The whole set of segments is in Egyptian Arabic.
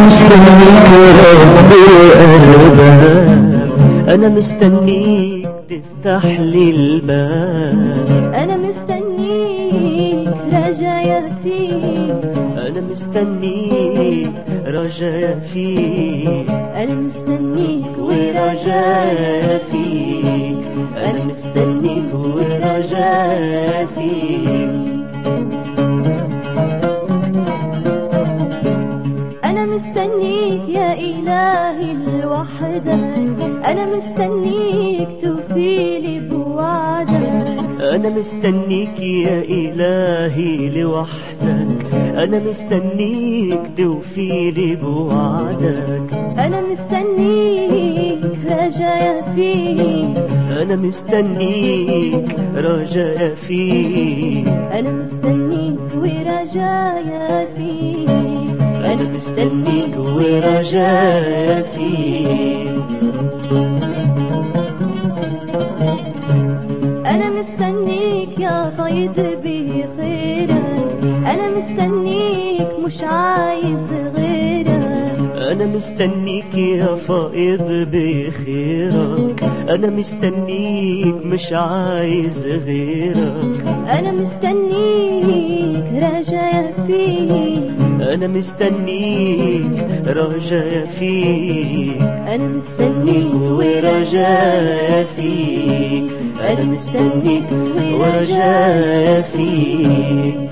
مستنيك رب الأرباب أنا مستنيك تفتح لي الباب أنا مستنيك رجايا فيك أنا مستنيك رجايا فيك أنا مستنيك ورجايا فيك أنا مستنيك ورجايا فيك أنا مستنيك يا إلهي لوحدك أنا مستنيك توفيلي بوعدك أنا مستنيك يا إلهي لوحدك أنا مستنيك توفيلي بوعدك أنا مستنيك رجايا فيك أنا مستنيك رجايا فيك أنا مستنيك ورجايا فيك أنا مستنيك ورجايا فيك أنا مستنيك يا فيض بخيرك أنا مستنيك مش عايز غيرك أنا مستنيك يا فائض بخيرك أنا مستنيك مش عايز غيرك أنا مستنيك رجايا فيك أنا مستنيك رجايا فيك أنا مستنيك ورجايا فيك أنا مستنيك ورجايا فيك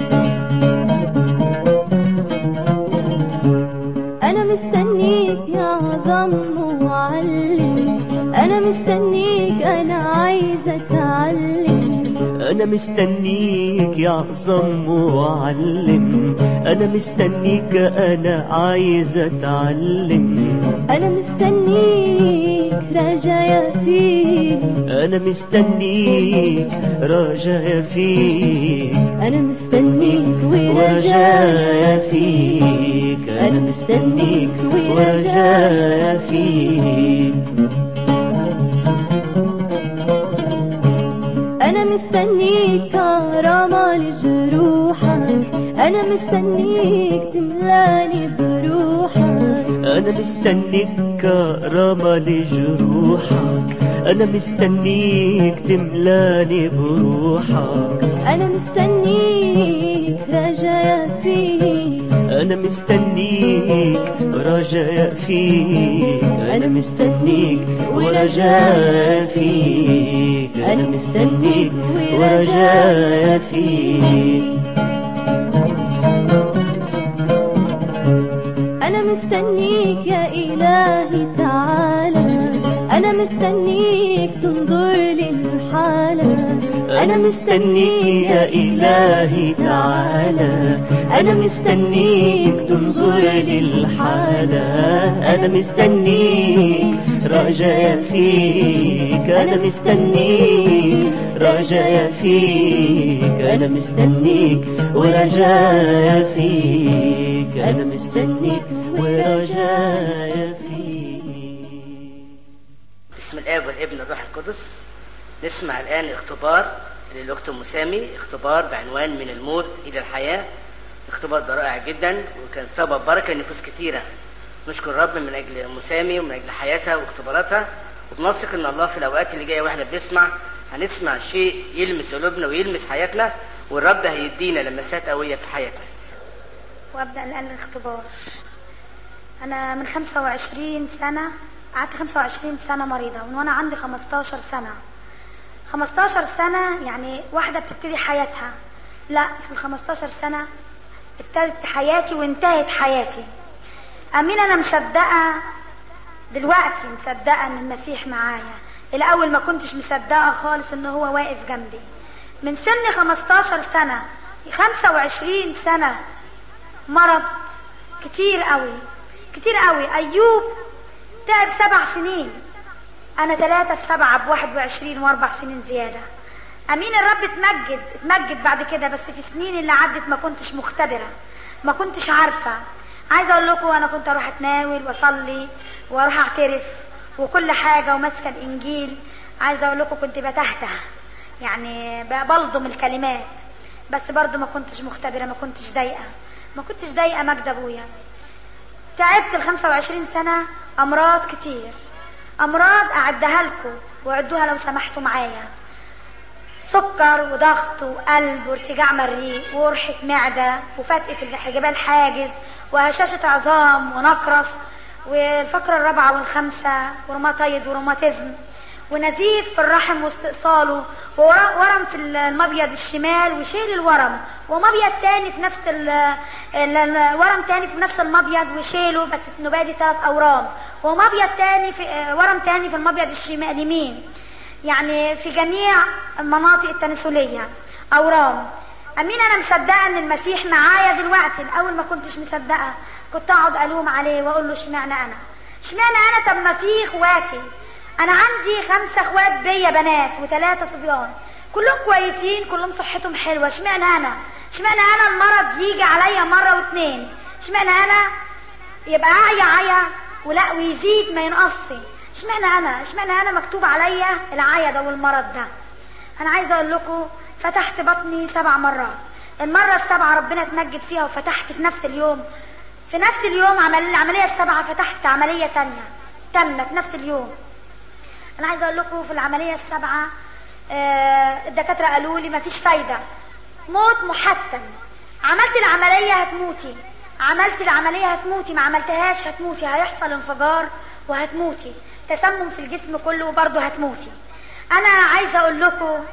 أنا مستنيك يا عظم معلم أنا مستنيك أنا عايزة أتعلم أنا مستنيك يا أعظم معلم أنا مستنيك أنا عايز أتعلم أنا مستنيك رجايا فيك أنا مستنيك رجايا فيك أنا مستنيك ورجايا ورجايا فيك أنا مستنيك ورجايا فيك أنا مستنيك كرامة لجروحك أنا مستنيك تملاني بروحك أنا مستنيك كرامة لجروحك أنا مستنيك تملاني بروحك أنا مستنيك رجايا فيك أنا مستنيك رجاء فيك أنا مستنيك ورجاء فيك أنا مستنيك ورجاء فيك أنا مستنيك يا إلهي تعالى أنا مستنيك تنظر للحالة أنا مستنيك يا إلهي تعالى أنا مستنيك تنظر للحالة أنا مستنيك رجاء فيك أنا مستنيك رجاء فيك أنا مستنيك ورجاء فيك أنا مستنيك ورجاء فيك بسم الاب والابن والروح القدس نسمع الان اختبار للاخت مسامي اختبار بعنوان من الموت الى الحياه اختبار ده رائع جدا وكان سبب بركه لنفوس كتيره نشكر الرب من اجل مسامي ومن اجل حياتها واختباراتها وبنثق ان الله في الاوقات اللي جايه واحنا بنسمع هنسمع شيء يلمس قلوبنا ويلمس حياتنا والرب هيدينا لمسات قويه في حياتنا وابدا الان الاختبار انا من 25 سنه قعدت 25 سنه مريضه من وانا عندي 15 سنه 15 سنه يعني واحده بتبتدي حياتها لا في ال 15 سنه ابتدت حياتي وانتهت حياتي امين انا مصدقه دلوقتي مصدقه ان المسيح معايا الاول ما كنتش مصدقه خالص ان هو واقف جنبي من سن 15 سنه 25 سنه مرض كتير قوي كتير قوي ايوب تعب سبع سنين انا ثلاثة في سبعة بواحد وعشرين واربع سنين زيادة امين الرب اتمجد اتمجد بعد كده بس في سنين اللي عدت ما كنتش مختبرة ما كنتش عارفة عايزة اقول لكم انا كنت اروح اتناول واصلي واروح اعترف وكل حاجة وماسكة الانجيل عايزة اقول لكم كنت بتهته يعني بلضم الكلمات بس برضو ما كنتش مختبرة ما كنتش ضايقة ما كنتش ضايقة مجد ابويا تعبت ال 25 سنة أمراض كتير أمراض أعدها لكم وعدوها لو سمحتوا معايا سكر وضغط وقلب وارتجاع مريء وقرحة معدة وفتق في الحجاب الحاجز وهشاشة عظام ونقرس والفقرة الرابعة والخامسة وروماتيد وروماتيزم ونزيف في الرحم واستئصاله وورم في المبيض الشمال وشيل الورم ومبيض تاني في نفس ال ال- ال- ورم تاني في نفس المبيض وشيله بس النبادي ثلاث اورام ومبيض تاني في آه، ورم تاني في المبيض الشمال اليمين يعني في جميع المناطق التناسليه اورام امين انا مصدقه ان المسيح معايا دلوقتي الاول ما كنتش مصدقه كنت اقعد الوم عليه واقول له اشمعنى انا اشمعنى انا طب ما في اخواتي انا عندي خمسه اخوات بيا بنات وثلاثه صبيان كلهم كويسين كلهم صحتهم حلوه اشمعنى انا اشمعنى انا المرض يجي عليا مره واتنين اشمعنى انا يبقى اعيا عيا ولا ويزيد ما ينقصش اشمعنى انا اشمعنى انا مكتوب عليا العيا ده والمرض ده انا عايزه اقول لكم فتحت بطني سبع مرات المره السابعه ربنا اتمجد فيها وفتحت في نفس اليوم في نفس اليوم عمل العمليه السابعه فتحت عمليه تانية تامه في نفس اليوم انا عايزه اقول لكم في العمليه السابعه آه، الدكاتره قالوا لي مفيش فايده موت محتم عملت العمليه هتموتي عملت العمليه هتموتي ما عملتهاش هتموتي هيحصل انفجار وهتموتي تسمم في الجسم كله وبرضه هتموتي انا عايزه اقول لكم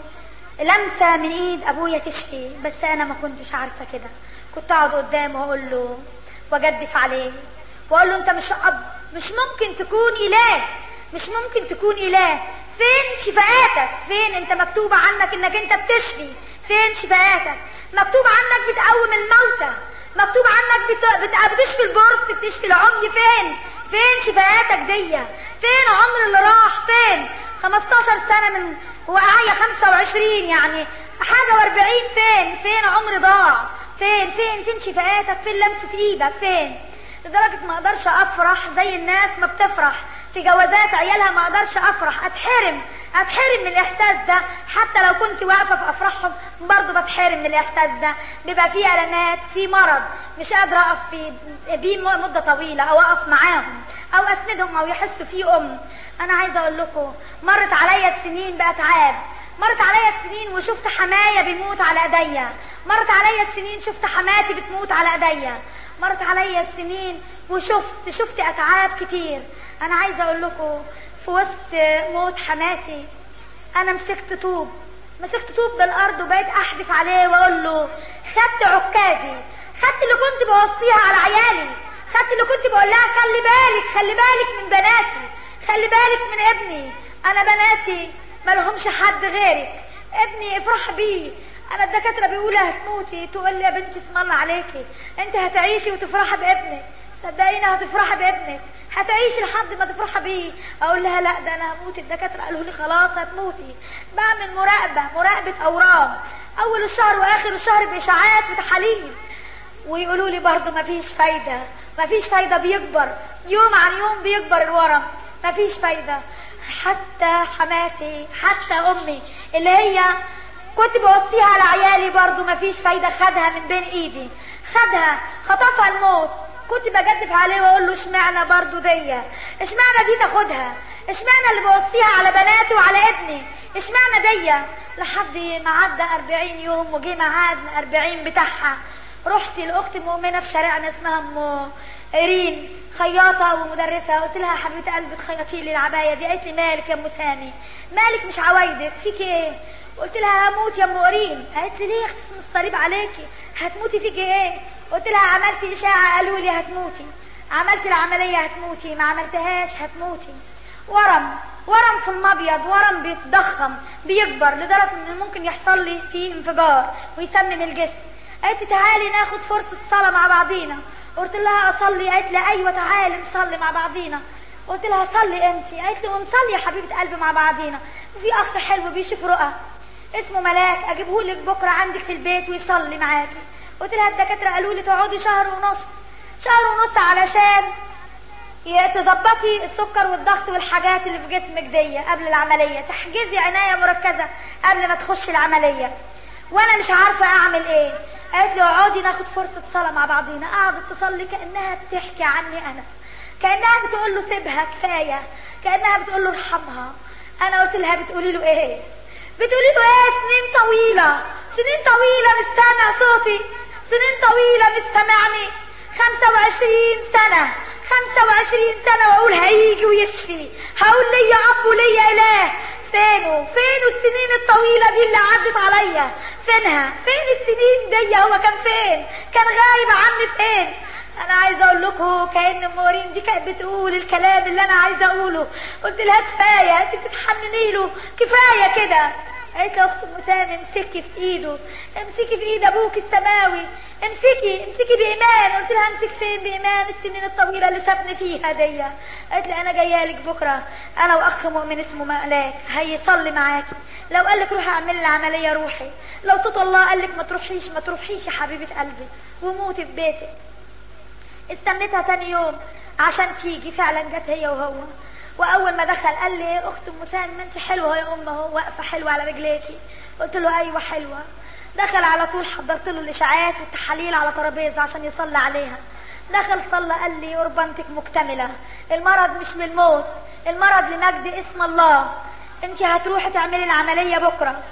لمسه من ايد ابويا تشفي بس انا ما كنتش عارفه كده كنت اقعد قدامه واقول له واجدف عليه واقول له انت مش اب مش ممكن تكون اله مش ممكن تكون اله فين شفاءاتك فين انت مكتوب عنك انك انت بتشفي فين شفاءاتك مكتوب عنك بتقوم الموتى مكتوب عنك بت... بت... بتشفي البرص بتشفي العمي فين فين شفاءاتك دي فين عمر اللي راح فين 15 سنة من وقعية 25 يعني حاجة و40 فين فين عمر ضاع فين فين فين شفاءاتك فين لمسة ايدك فين لدرجة ما اقدرش افرح زي الناس ما بتفرح في جوازات عيالها ما اقدرش افرح اتحرم اتحرم من الاحساس ده حتى لو كنت واقفه في افراحهم برضه بتحرم من الاحساس ده بيبقى في علامات في مرض مش قادره اقف في بيه مده طويله او اقف معاهم او اسندهم او يحسوا في ام انا عايزه اقول لكم مرت عليا السنين باتعاب مرت عليا السنين وشفت حماية بيموت على ايديا مرت عليا السنين شفت حماتي بتموت على ايديا مرت عليا السنين وشفت شفت اتعاب كتير انا عايزه اقول لكم في وسط موت حماتي انا مسكت طوب مسكت طوب بالارض وبقيت احدف عليه واقول له خدت عكازي خدت اللي كنت بوصيها على عيالي خدت اللي كنت بقول لها خلي بالك خلي بالك من بناتي خلي بالك من ابني انا بناتي ما لهمش حد غيرك ابني افرح بيه انا الدكاتره بيقولوا هتموتي تقول لي يا بنتي اسم الله عليكي انت هتعيشي وتفرحي بابنك صدقيني هتفرحي بابنك هتعيشي لحد ما تفرحي بيه اقول لها لا ده انا هموت الدكاتره قالوا لي خلاص هتموتي بعمل مراقبه مراقبه اورام اول الشهر واخر الشهر باشاعات وتحاليل ويقولوا لي برضه مفيش فايده مفيش فايده بيكبر يوم عن يوم بيكبر الورم مفيش فايده حتى حماتي حتى امي اللي هي كنت بوصيها على عيالي برضو مفيش فايده خدها من بين ايدي خدها خطفها الموت كنت بجدف عليه واقول له اشمعنى برضو دي اشمعنى دي تاخدها اشمعنى اللي بوصيها على بناتي وعلى ابني اشمعنى دي لحد ما عدى 40 يوم وجي ميعاد ال 40 بتاعها رحت لاختي مؤمنه في شارعنا اسمها ام ايرين خياطه ومدرسه قلت لها يا حبيبه قلبي تخيطي لي العبايه دي قالت لي مالك يا ام سامي مالك مش عوايدك فيك ايه قلت لها هموت يا ام ايرين قالت لي ليه اختي اسم الصليب عليكي هتموتي فيكي ايه قلت لها عملت اشاعه قالوا لي هتموتي عملت العمليه هتموتي ما عملتهاش هتموتي ورم ورم في المبيض ورم بيتضخم بيكبر لدرجه ان ممكن يحصل لي فيه انفجار ويسمم الجسم قالت لي تعالي ناخد فرصه صلاه مع بعضينا قلت لها اصلي قالت لي ايوه تعالي نصلي مع بعضينا قلت لها صلي انت قالت لي ونصلي يا حبيبه قلبي مع بعضينا وفي اخ حلو بيشوف رؤى اسمه ملاك اجيبه لك بكره عندك في البيت ويصلي معاكي قلت لها الدكاتره قالوا لي تقعدي شهر ونص شهر ونص علشان تظبطي السكر والضغط والحاجات اللي في جسمك دي قبل العمليه تحجزي عنايه مركزه قبل ما تخشي العمليه وانا مش عارفه اعمل ايه قالت لي اقعدي ناخد فرصه صلاه مع بعضينا قعدت تصلي كانها بتحكي عني انا كانها بتقول له سيبها كفايه كانها بتقول له ارحمها انا قلت لها بتقولي له ايه بتقولي له ايه سنين طويله سنين طويله مش سامع صوتي سنين طويله مش سامعني 25 سنه 25 سنه واقول هيجي ويشفي هقول ليا اب وليا اله فينه فين السنين الطويله دي اللي عدت عليا فينها فين السنين دي هو كان فين كان غايب عني فين انا عايزه اقول لكم كان مورين دي كانت بتقول الكلام اللي انا عايزه اقوله قلت لها كفايه انت بتتحنني له كفايه كده قالت لي اخت ام سامي امسكي في ايده امسكي في ايد ابوك السماوي امسكي امسكي بايمان قلت لها امسك فين بايمان السنين الطويله اللي سابني فيها دي قالت لي انا جايه لك بكره انا واخ مؤمن اسمه مقلاك هيصلي معاكي لو قال لك روحي اعمل لي عمليه روحي لو صوت الله قال لك ما تروحيش ما تروحيش يا حبيبه قلبي وموتي في بيتك استنيتها تاني يوم عشان تيجي فعلا جت هي وهو واول ما دخل قال لي اخت ام سامي ما انت حلوه يا ام اهو واقفه حلوه على رجليكي قلت له ايوه حلوه دخل على طول حضرت له الاشاعات والتحاليل على ترابيزه عشان يصلي عليها دخل صلى قال لي ربنتك مكتمله المرض مش للموت المرض لمجد اسم الله انت هتروحي تعملي العمليه بكره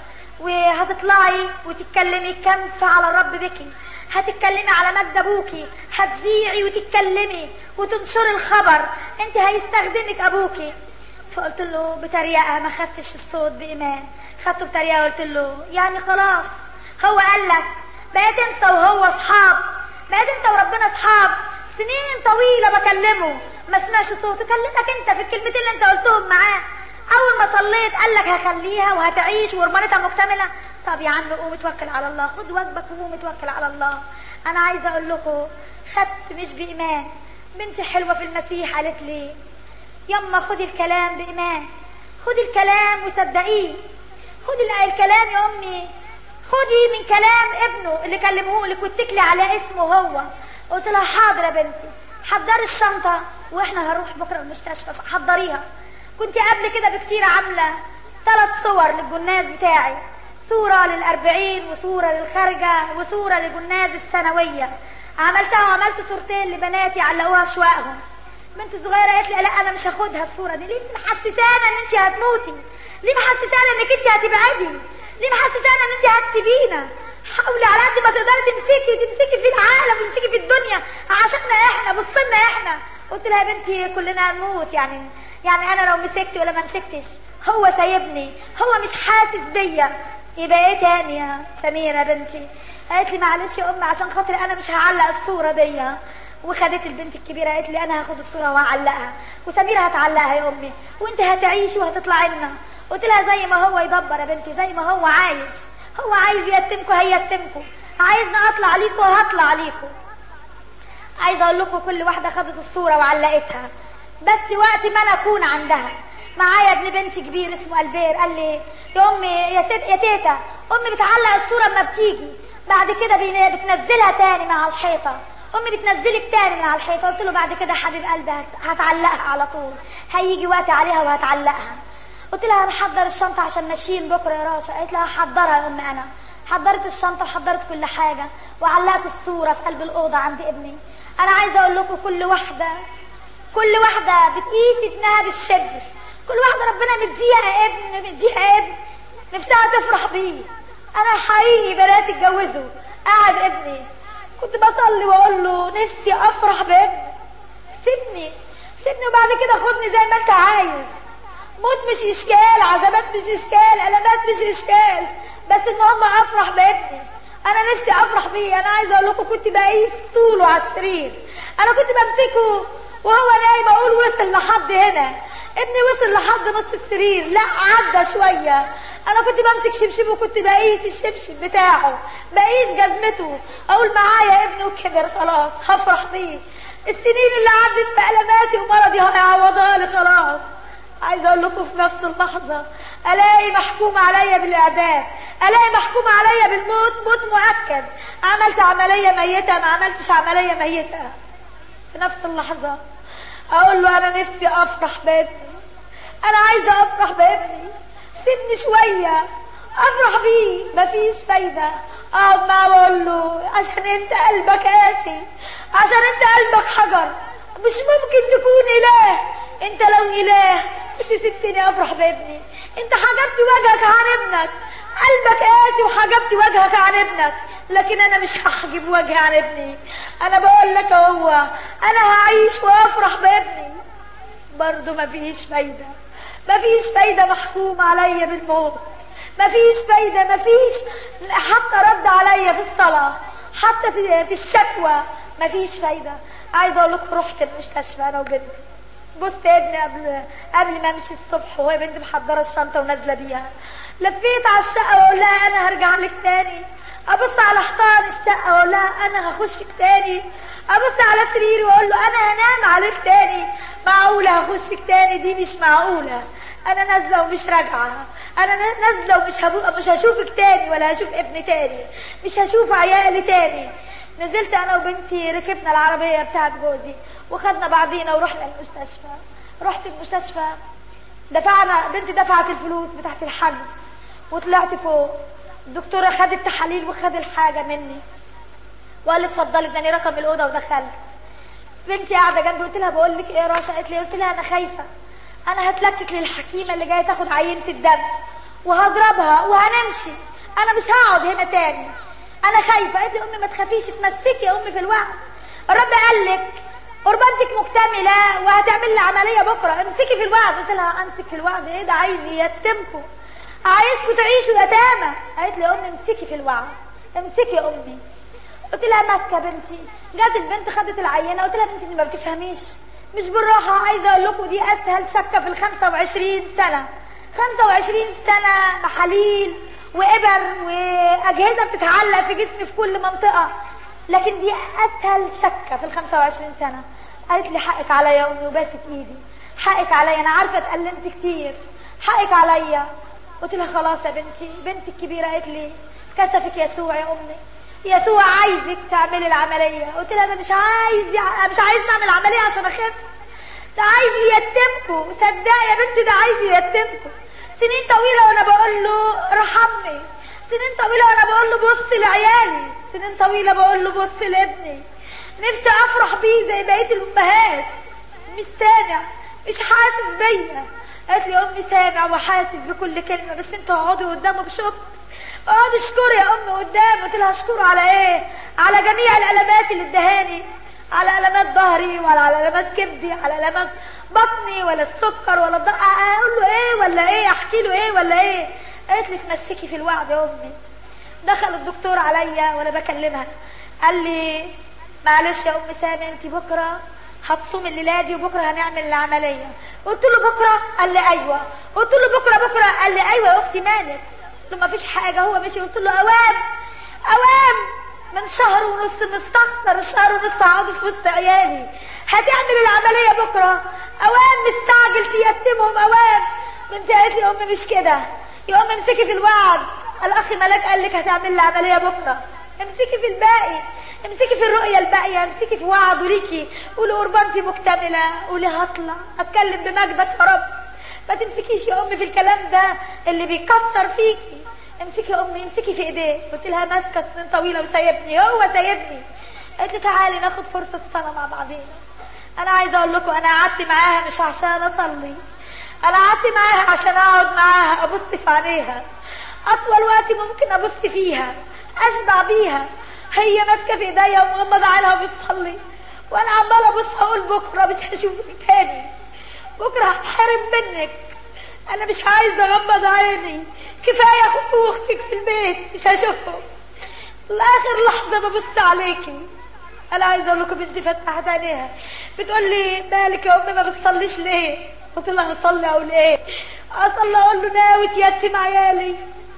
وهتطلعي وتتكلمي كنف على الرب بكي هتتكلمي على مجد ابوكي هتذيعي وتتكلمي وتنشري الخبر انت هيستخدمك ابوكي فقلت له بتريقه ما خدتش الصوت بايمان خدته بتريقه قلت له يعني خلاص هو قال لك بقيت انت وهو اصحاب بقيت انت وربنا اصحاب سنين طويله بكلمه ما سمعش صوته كلمك انت في الكلمتين اللي انت قلتهم معاه اول ما صليت قال لك هخليها وهتعيش ورمانتها مكتمله طب يا عم قوم اتوكل على الله خد واجبك وقوم اتوكل على الله انا عايزه اقول لكم خدت مش بايمان بنتي حلوه في المسيح قالت لي يما خدي الكلام بايمان خدي الكلام وصدقيه خدي الكلام يا امي خدي من كلام ابنه اللي كلمه لك واتكلي على اسمه هو قلت لها حاضر يا بنتي حضري الشنطه واحنا هنروح بكره المستشفى حضريها كنت قبل كده بكتير عامله ثلاث صور للجناز بتاعي صورة للأربعين وصورة للخارجة وصورة للجناز الثانوية عملتها وعملت صورتين لبناتي علقوها في شققهم بنت صغيرة قالت لي لا أنا مش هاخدها الصورة دي ليه محسسانة إن أنت هتموتي ليه محسسانة إنك أنت هتبعدي ليه محسسانة إن أنت هتسيبينا حاولي على قد ما تقدري تمسكي تمسكي في العالم وتمسكي في الدنيا عشاننا احنا بصلنا احنا قلت لها يا بنتي كلنا هنموت يعني يعني انا لو مسكت ولا ما مسكتش هو سايبني هو مش حاسس بيا يبقى ايه تاني يا سميرة بنتي قالت لي معلش يا ام عشان خاطري انا مش هعلق الصورة دي وخدت البنت الكبيرة قالت لي انا هاخد الصورة وهعلقها وسميرة هتعلقها يا امي وانت هتعيشي وهتطلعي لنا قلت لها زي ما هو يدبر يا بنتي زي ما هو عايز هو عايز يتمكم هيتمكم عايزني اطلع ليكم وهطلع ليكم عايزه اقول لكم كل واحده خدت الصوره وعلقتها بس وقت ما انا اكون عندها معايا ابن بنتي كبير اسمه البير قال لي يا امي يا ست يا تيتا امي بتعلق الصوره اما بتيجي بعد كده بين- بتنزلها تاني من على الحيطه امي بتنزلك تاني من على الحيطه قلت له بعد كده حبيب قلبي هت- هتعلقها على طول هيجي وقت عليها وهتعلقها قلت لها انا حضر الشنطه عشان ماشيين بكره يا راشا قالت لها حضرها يا ام انا حضرت الشنطه وحضرت كل حاجه وعلقت الصوره في قلب الاوضه عند ابني انا عايزه اقول لكم كل واحده كل واحده بتقيس ابنها بالشبر كل واحده ربنا مديها ابن مديها ابن نفسها تفرح بيه انا حقيقي بناتي اتجوزوا قاعد ابني كنت بصلي واقول له نفسي افرح بابني سيبني سيبني وبعد كده خدني زي ما انت عايز موت مش اشكال عذابات مش اشكال علامات مش اشكال بس المهم افرح بابني انا نفسي افرح بيه انا عايزه اقول لكم كنت بقيس طوله على السرير انا كنت بمسكه وهو نايم اقول وصل لحد هنا ابني وصل لحد نص السرير لا عدى شويه انا كنت بمسك شبشب وكنت بقيس الشبشب بتاعه بقيس جزمته اقول معايا ابني وكبر خلاص هفرح بيه السنين اللي عدت في علاماتي ومرضي هيعوضها لي خلاص عايزه اقول لكم في نفس اللحظه الاقي محكوم عليا بالاعدام الاقي محكوم عليا بالموت موت مؤكد عملت عمليه ميته ما عملتش عمليه ميته في نفس اللحظه اقول له انا نفسي افرح بابني انا عايزه افرح بابني سيبني شويه افرح بيه مفيش فايده اقعد معاه واقول له عشان انت قلبك قاسي عشان انت قلبك حجر مش ممكن تكون اله انت لو اله كنت سبتني افرح بابني انت حجبت وجهك عن ابنك قلبك قاسي وحجبت وجهك عن ابنك لكن انا مش هحجب وجهي عن ابني انا بقول لك هو انا هعيش وافرح بابني برضه مفيش فايده مفيش فايده محكوم عليا بالموت مفيش فايده مفيش حتى رد عليا في الصلاه حتى في في الشكوى مفيش فايده عايزه اقول لكم رحت المستشفى انا وبنتي بصت ابني قبل قبل ما امشي الصبح وهي بنتي محضره الشنطه ونازله بيها لفيت على الشقه واقول لها انا هرجع لك تاني ابص على حيطان الشقه واقول لها انا هخشك تاني ابص على سريري واقول له انا هنام عليك تاني معقوله هخشك تاني دي مش معقوله انا نازله ومش راجعه انا نازله ومش هبو... مش هشوفك تاني ولا هشوف ابني تاني مش هشوف عيالي تاني نزلت انا وبنتي ركبنا العربيه بتاعت جوزي وخدنا بعضينا ورحنا المستشفى رحت المستشفى دفعنا بنتي دفعت الفلوس بتاعت الحجز وطلعت فوق الدكتورة خدت تحاليل وخد الحاجة مني وقال لي اتفضلي اداني رقم الأوضة ودخلت بنتي قاعدة جنبي قلت لها بقول لك ايه يا رشا قالت لي قلت لها أنا خايفة أنا هتلكك للحكيمة اللي جاية تاخد عينة الدم وهضربها وهنمشي أنا مش هقعد هنا تاني أنا خايفة قالت لي أمي ما تخافيش اتمسكي يا أمي في الوعد الرب قال لك قربانتك مكتملة وهتعمل لي عملية بكرة امسكي في الوعد قلت لها امسك في الوعد ايه ده عايز يتمكم عايزكم تعيشوا يتامى قالت لي يا امي امسكي في الوعد امسكي يا امي قلت لها ماسكه بنتي جت البنت خدت العينه قلت لها بنتي انت ما بتفهميش مش بالراحه عايزه اقول لكم دي اسهل شكه في ال 25 سنه 25 سنه محاليل وابر واجهزه بتتعلق في جسمي في كل منطقه لكن دي اسهل شكه في ال 25 سنه قالت لي حقك عليا يا امي وباست ايدي حقك عليا انا عارفه اتألمت كتير حقك عليا قلت لها خلاص يا بنتي بنتي الكبيره قالت لي كسفك يسوع يا امي يسوع عايزك تعملي العمليه قلت لها انا مش عايز مش عايز نعمل عمليه عشان اخف ده عايز يتمكم صدقي يا بنتي ده عايز يتمكم سنين طويله وانا بقول له ارحمني سنين طويله وانا بقول له بص لعيالي سنين طويله بقول له بص لابني نفسي افرح بيه زي بقيه الامهات مش سامع مش حاسس بيا قالت لي امي سامع وحاسس بكل كلمه بس انتوا اقعدي قدامه بشكر اقعدي اشكري يا امي قدامه قلت لها اشكره على ايه على جميع الالمات اللي ادهاني على علامات ظهري ولا على علامات كبدي على علامات بطني ولا السكر ولا الضغط اقول له ايه ولا ايه احكي له ايه ولا ايه قالت لي تمسكي في الوعد يا امي دخل الدكتور عليا وانا بكلمها قال لي معلش يا ام سامي انت بكره هتصوم الليله دي وبكره هنعمل العمليه قلت له بكره قال لي ايوه قلت له بكره بكره قال لي ايوه يا اختي مالك قلت له ما فيش حاجه هو مشي قلت له اوام اوام من شهر ونص مستخسر الشهر ونص هقعد في وسط عيالي هتعمل العمليه بكره اوام مستعجل تيتمهم اوام بنتي قالت لي امي مش كده يا امي امسكي في الوعد الاخ ملاك قال لك هتعمل لي عمليه بكره امسكي في الباقي امسكي في الرؤية الباقية امسكي في وعده ليكي قولي قربانتي مكتملة قولي هطلع اتكلم بمجدك يا رب ما تمسكيش يا امي في الكلام ده اللي بيكسر فيكي امسكي يا امي امسكي في ايديه قلت لها ماسكه سنين طويله وسايبني هو سايبني قالت لي تعالي ناخد فرصه السنه مع بعضينا انا عايزه اقول لكم انا قعدت معاها مش عشان اصلي انا قعدت معاها عشان اقعد معاها ابص في عينيها اطول وقت ممكن ابص فيها اشبع بيها هي ماسكه في ايديا ومغمضه عينها وبتصلي وانا عماله ابص اقول بكره مش هشوفك تاني بكره هتحرم منك انا مش عايزه اغمض عيني كفايه اخوك واختك في البيت مش هشوفهم لاخر لحظه ببص عليكي انا عايزه اقول لكم بنتي فتحت عينيها بتقول لي مالك يا امي ما بتصليش ليه قلت لها اصلي اقول ايه اصلي اقول له ناوي تيتم عيالي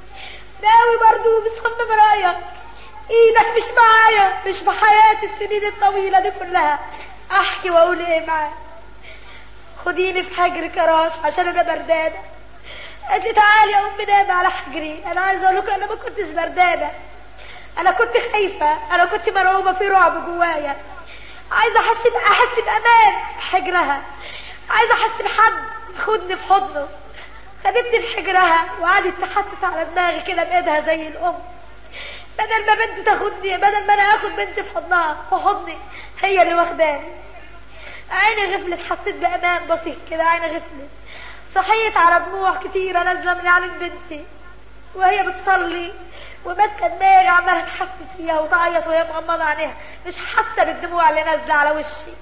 ناوي برضو مصمم رايك ايدك مش معايا مش في حياتي السنين الطويله دي كلها احكي واقول ايه معاك خديني في حجرك يا راش عشان انا بردانه قالت لي تعالي يا امي نام على حجري انا عايزه اقول لكم انا ما كنتش بردانه انا كنت خايفه انا كنت مرعوبه في رعب جوايا عايزه احس احس بامان في حجرها عايزه احس بحد ياخدني في حضنه خدتني في حجرها وقعدت تحسس على دماغي كده بايدها زي الام بدل ما بنتي تاخدني بدل ما انا اخد بنتي في حضنها في حضني هي اللي واخداني عيني غفلت حسيت بامان بسيط كده عيني غفلت صحيت على دموع كتيرة نازلة من عين بنتي وهي بتصلي وماسكة دماغي عمالة تحسس فيها وتعيط وهي مغمضة عينيها مش حاسة بالدموع اللي نازلة على وشي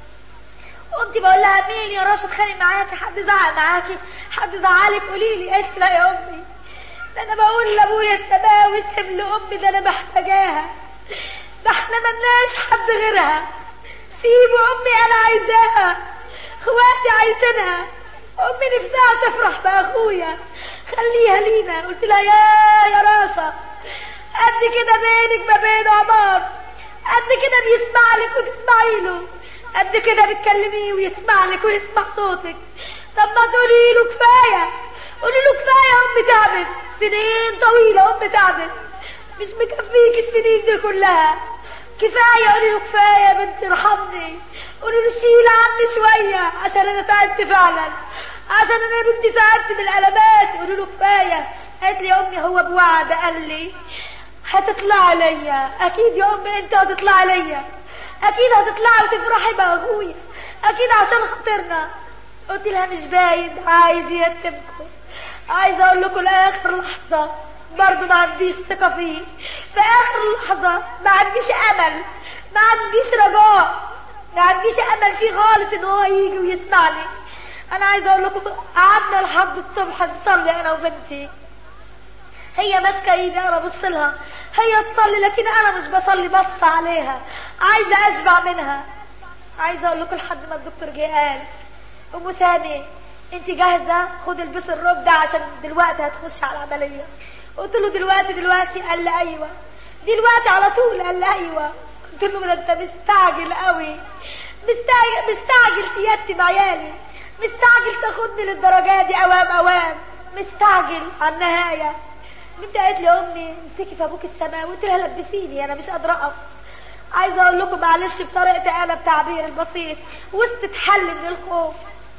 قمت بقول لها مين يا راشد اتخانق معاكي حد زعق معاكي حد زعلك قولي لي قالت لي لا يا امي ده انا بقول لابويا السماوي سيب لي امي ده انا محتاجاها ده احنا ملناش حد غيرها سيبوا امي انا عايزاها اخواتي عايزينها امي نفسها تفرح باخويا خليها لينا قلت لها يا يا راشا قد كده بينك ما بين عمار قد كده بيسمع لك وتسمعي له قد كده بتكلميه ويسمع لك ويسمع صوتك طب ما تقولي له كفايه قولي له كفايه امي تعبت سنين طويله امي تعبت مش مكفيك السنين دي كلها كفايه قولي له كفايه يا بنتي ارحمني قولي له شيل عني شويه عشان انا تعبت فعلا عشان انا يا بنتي تعبت من الالمات قولي له كفايه قالت لي يا امي هو بوعد قال لي هتطلع ليا اكيد يا امي انت هتطلع ليا اكيد هتطلعي وتفرحي باخويا اكيد عشان خاطرنا قلت لها مش باين عايز يتمكم عايزه اقول لكم لاخر لحظه برضه ما عنديش ثقه فيه في اخر لحظه ما عنديش امل ما عنديش رجاء ما عنديش امل فيه خالص ان هو يجي ويسمعني انا عايزه اقول لكم قعدنا لحد الصبح نصلي انا وبنتي هي ماسكه ايدي انا ببص لها هي تصلي لكن انا مش بصلي بص عليها عايزه اشبع منها عايزه اقول لكم لحد ما الدكتور جه قال ام سامي انت جاهزه خد البسي الروب ده عشان دلوقتي هتخش على العمليه قلت له دلوقتي دلوقتي قال لي ايوه دلوقتي على طول قال لي ايوه قلت له ده انت مستعجل قوي مستعجل مستعجل تيتم عيالي مستعجل تاخدني للدرجه دي اوام اوام مستعجل على النهايه بنت قالت لي امي امسكي في ابوك السماء قلت لها لبسيني انا مش قادره اقف عايزه اقول لكم معلش بطريقتي انا بتعبير البسيط وسط اتحل من الخوف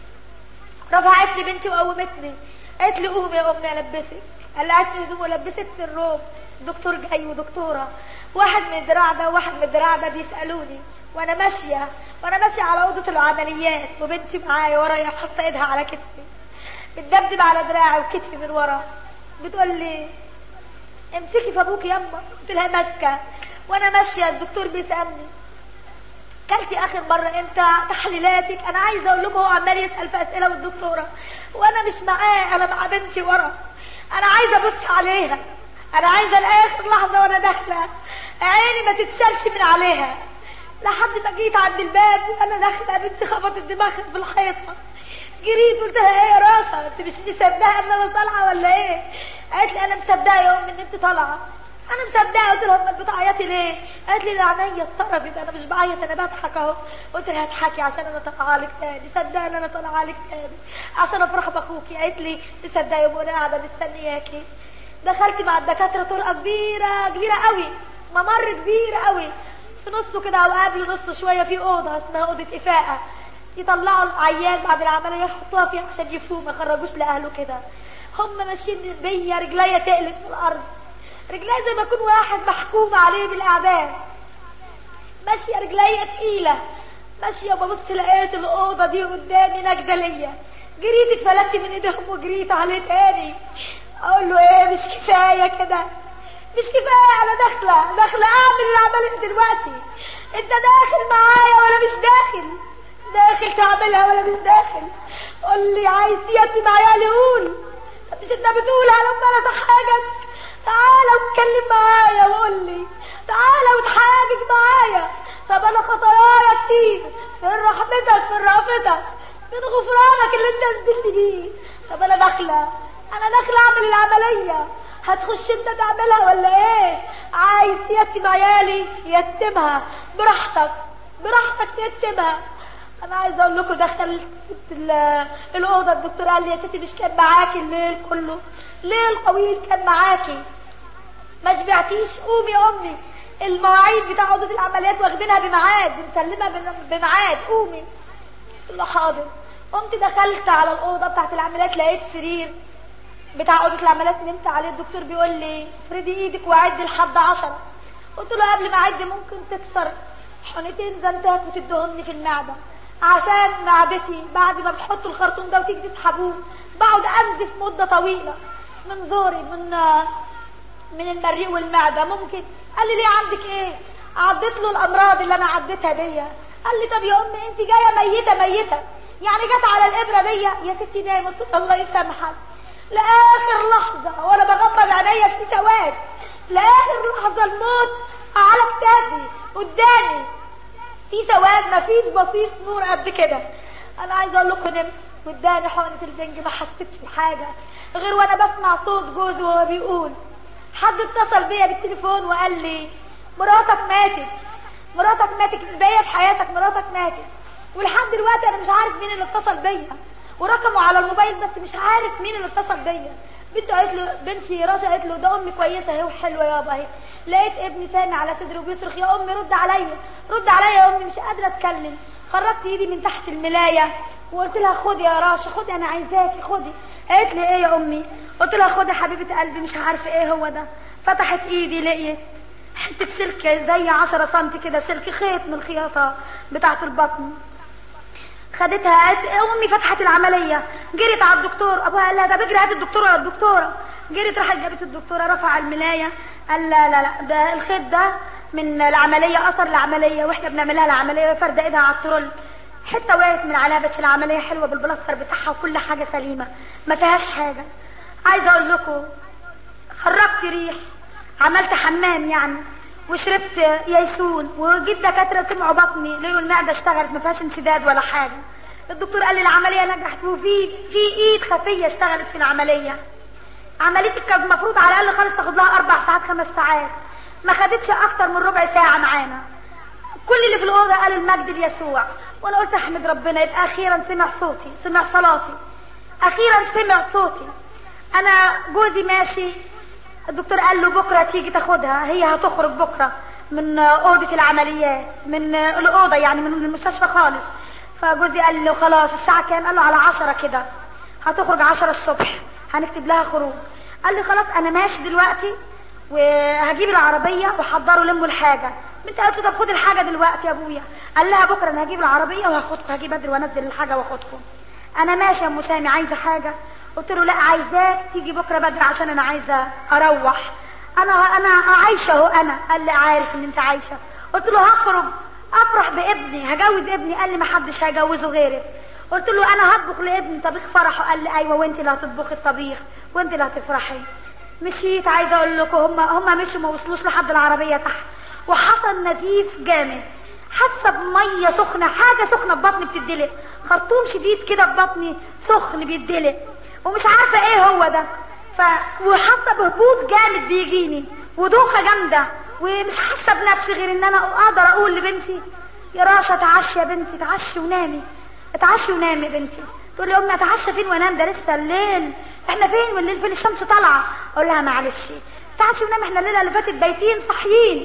رفعتني بنتي وقومتني قالت لي قومي يا امي البسك قلعتني هدوم ولبستني الروب دكتور جاي ودكتوره واحد من الدراع ده وواحد من الدراع ده بيسالوني وانا ماشيه وانا ماشيه على اوضه العمليات وبنتي معايا ورايا حاطه ايدها على كتفي بتدبدب على دراعي وكتفي من ورا بتقول لي امسكي في ابوك يما قلت لها ماسكه وانا ماشيه الدكتور بيسالني كلتي اخر مره امتى تحليلاتك انا عايزه اقول لكم هو عمال يسال في اسئله والدكتوره وانا مش معاه انا مع بنتي ورا انا عايزه ابص عليها انا عايزه لاخر لحظه وانا داخله عيني ما تتشالش من عليها لحد ما جيت عند الباب وانا داخله بنتي خبطت دماغها في الحيطه جريت قلت لها ايه يا راسا انت مش مصدقه ان انا طالعه ولا ايه قالت لي انا مصدقه يا امي ان انت طالعه انا مصدقه قلت لها امال بتعيطي ليه قالت لي ده عينيا اتطربت انا مش بعيط انا بضحك اهو قلت لها اضحكي عشان انا طالعه لك تاني صدقني ان انا طالعه لك تاني عشان افرح باخوكي قالت لي مصدقه يا امي انا قاعده مستنياكي دخلت مع الدكاتره طرقه كبيره كبيره قوي ممر كبير قوي في نصه كده او قبل نصه شويه في اوضه اسمها اوضه افاءه يطلعوا العيان بعد العمليه يحطوها فيها عشان يفوق ما يخرجوش لاهله كده هم ماشيين بيا رجليا تقلت في الارض رجليا زي ما يكون واحد محكوم عليه بالاعدام ماشيه رجليا تقيله ماشيه وببص لقيت الاوضه دي قدامي نجده ليا جريت اتفلتت من ايديهم وجريت عليه تاني اقول له ايه مش كفايه كده مش كفايه انا داخله داخله اعمل العمليه دلوقتي انت داخل معايا ولا مش داخل داخل تعملها ولا مش داخل قول لي عايز يتم عيالي قول طب مش انت بتقول لما انا اتحاجج تعالى واتكلم معايا وقول لي تعالى واتحاجج معايا طب انا خطايايا كتير من رحمتك من رأفتك من غفرانك اللي انت نزلت بيه طب انا داخله انا داخله اعمل العمليه هتخش انت تعملها ولا ايه عايز تيتم عيالي يتمها براحتك براحتك تيتمها انا عايزه اقول لكم دخلت ال- الاوضه الدكتور قال لي يا ستي مش كان معاكي الليل كله ليل طويل كان معاكي ما شبعتيش قومي يا امي المواعيد بتاع اوضه العمليات واخدينها بميعاد مسلمه بم- بميعاد قومي قلت له حاضر قمت دخلت على الاوضه بتاعت العمليات لقيت سرير بتاع اوضه العمليات نمت عليه الدكتور بيقول لي افردي ايدك وعدي لحد عشرة قلت له قبل ما اعد ممكن تكسر حنتين زنتات وتدهمني في المعده عشان معدتي بعد ما بتحطوا الخرطوم ده وتيجي تسحبوه بقعد انزف مده طويله من زوري من من المريء والمعده ممكن قال لي ليه عندك ايه عديت له الامراض اللي انا عديتها دي قال لي طب يا امي انت جايه ميته ميته يعني جت على الابره دي يا ستي نايم قلت له الله يسامحك لاخر لحظه وانا بغمض عينيا في سواد لاخر لحظه الموت على كتافي قدامي في سواد ما فيش بفيس نور قد كده انا عايزه اقول لكم نمت واداني حقنه البنج ما حسيتش بحاجه غير وانا بسمع صوت جوزي وهو بيقول حد اتصل بيا بالتليفون وقال لي مراتك ماتت مراتك ماتت باقيه في حياتك مراتك ماتت ولحد دلوقتي انا مش عارف مين اللي اتصل بيا ورقمه على الموبايل بس مش عارف مين اللي اتصل بيا بنته قالت له بنتي رشا قالت له ده امي كويسه اهي وحلوه يابا اهي لقيت ابني سامع على صدره بيصرخ يا امي رد عليا رد عليا يا امي مش قادره اتكلم خرجت ايدي من تحت الملايه وقلت لها خدي يا راشا خدي انا عايزاكي خدي قالت لي ايه يا امي قلت لها خدي حبيبه قلبي مش عارفه ايه هو ده فتحت ايدي لقيت حته سلك زي 10 سم كده سلك خيط من الخياطه بتاعه البطن خدتها قالت امي فتحت العمليه جريت على الدكتور ابوها قال لها ده بجري هات الدكتور ولا الدكتوره جريت راحت جابت الدكتوره رفع الملايه قال لا لا لا ده الخيط ده من العمليه اثر العمليه واحنا بنعملها العمليه فرده ايدها على الترول حته وقعت من عليها بس العمليه حلوه بالبلاستر بتاعها وكل حاجه سليمه ما فيهاش حاجه عايزه اقول لكم خرجت ريح عملت حمام يعني وشربت ييسون وجيت دكاتره سمعوا بطني لقوا المعده اشتغلت ما فيهاش انسداد ولا حاجه الدكتور قال لي العمليه نجحت وفي في ايد خفيه اشتغلت في العمليه عمليتي كانت المفروض على الاقل خالص تاخد لها اربع ساعات خمس ساعات ما خدتش اكتر من ربع ساعه معانا كل اللي في الاوضه قالوا المجد ليسوع وانا قلت احمد ربنا يبقى اخيرا سمع صوتي سمع صلاتي اخيرا سمع صوتي انا جوزي ماشي الدكتور قال له بكره تيجي تاخدها هي هتخرج بكره من اوضه العمليات من الاوضه يعني من المستشفى خالص فجوزي قال له خلاص الساعه كام قال له على عشرة كده هتخرج عشرة الصبح هنكتب لها خروج قال لي خلاص انا ماشي دلوقتي وهجيب العربيه وحضروا لموا الحاجه بنت قالت له طب خد الحاجه دلوقتي يا ابويا قال لها بكره انا هجيب العربيه وهاخدكم هجيب بدري وانزل الحاجه واخدكم انا ماشي يا ام سامي عايزه حاجه قلت له لا عايزاك تيجي بكره بدري عشان انا عايزه اروح انا انا عايشه اهو انا قال لي عارف ان انت عايشه قلت له هخرج افرح بابني هجوز ابني قال لي ما حدش هيجوزه غيرك قلت له انا هطبخ لابني طبيخ فرحه قال لي ايوه وانت اللي هتطبخي الطبيخ وانت اللي هتفرحي مشيت عايزه اقول لكم هم هم مشوا ما وصلوش لحد العربيه تحت وحصل نزيف جامد حاسه بميه سخنه حاجه سخنه في بطني بتدلق خرطوم شديد كده في بطني سخن بيدلق ومش عارفه ايه هو ده ف وحاسه بهبوط جامد بيجيني ودوخه جامده ومش حاسه بنفسي غير ان انا اقدر اقول لبنتي يا راشا تعشي يا بنتي تعشي ونامي اتعشي ونامي يا بنتي تقول لي امي اتعشى فين وانام ده لسه الليل احنا فين والليل فين الشمس طالعه اقول لها معلش اتعشي ونامي احنا الليله اللي فاتت بايتين صاحيين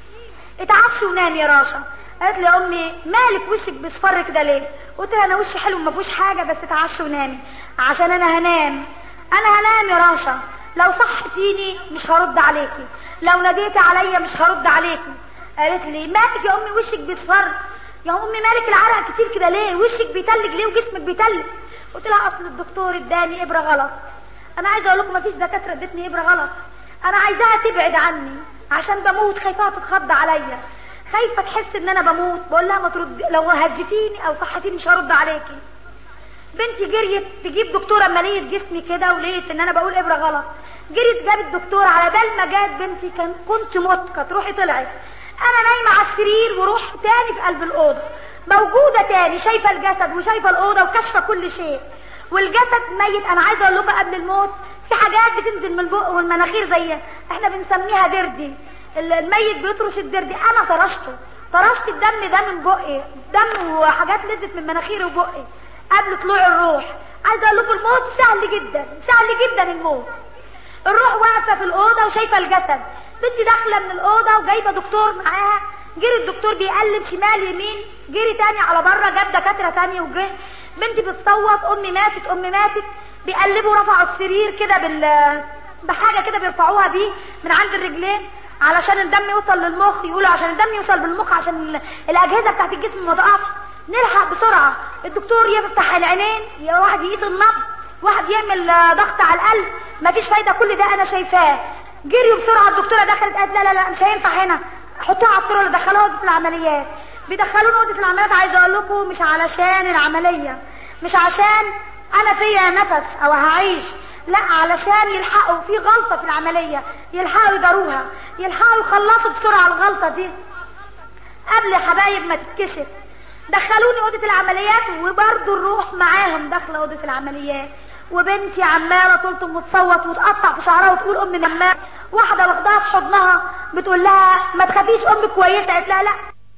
اتعشي ونامي يا راشا قالت لي يا امي مالك وشك بيصفر كده ليه قلت لها انا وشي حلو ما فيهوش حاجه بس اتعشي ونامي عشان انا هنام انا هنام يا راشا لو صحتيني مش هرد عليكي لو ناديتي عليا مش هرد عليكي قالت لي مالك يا امي وشك بيصفر يا امي مالك العرق كتير كده ليه وشك بيتلج ليه وجسمك بيتلج قلت لها اصل الدكتور اداني ابره غلط انا عايزه اقول لكم مفيش دكاتره ادتني ابره غلط انا عايزاها تبعد عني عشان بموت خايفاها تتخض عليا خايفه تحس ان انا بموت بقول لها ما ترد لو هزتيني او صحتيني مش هرد عليكي بنتي جريت تجيب دكتوره ماليه جسمي كده ولقيت ان انا بقول ابره غلط جريت جابت دكتور على بال ما جات بنتي كان كنت مت كانت روحي طلعت انا نايمه على السرير وروح تاني في قلب الاوضه موجوده تاني شايفه الجسد وشايفه الاوضه وكاشفه كل شيء والجسد ميت انا عايزه اقول لكم قبل الموت في حاجات بتنزل من البق والمناخير زي احنا بنسميها دردي الميت بيطرش الدردي انا طرشته طرشت الدم ده من بقي دم وحاجات نزلت من مناخيري وبقي قبل طلوع الروح عايزه اقول لكم الموت سهل جدا سهل جدا الموت الروح واقفه في الاوضه وشايفه الجسد بنتي داخله من الاوضه وجايبه دكتور معاها جري الدكتور بيقلب شمال يمين جري تاني على بره جاب دكاتره تاني وجه بنتي بتصوت امي ماتت امي ماتت بيقلبوا رفعوا السرير كده بال بحاجه كده بيرفعوها بيه من عند الرجلين علشان الدم يوصل للمخ يقولوا عشان الدم يوصل بالمخ عشان ال- الاجهزه بتاعت الجسم ما تقفش نلحق بسرعه الدكتور يفتح العينين يا واحد يقيس النبض واحد يعمل آه، ضغط على القلب مفيش فايده كل ده انا شايفاه جريوا بسرعه الدكتوره دخلت قالت لا لا لا مش هينفع هنا حطوها على الطرق دخلوها اوضه العمليات بيدخلونا اوضه العمليات عايزه اقول لكم مش علشان العمليه مش عشان انا فيا نفس او هعيش لا علشان يلحقوا في غلطه في العمليه يلحقوا يداروها يلحقوا يخلصوا بسرعه الغلطه دي قبل يا حبايب ما تتكشف دخلوني اوضه العمليات وبرضه الروح معاهم داخله اوضه العمليات وبنتي عماله تلطم وتصوت وتقطع في شعرها وتقول ام نمام واحده واخداها في حضنها بتقول لها ما تخافيش امك كويسه قالت لها لا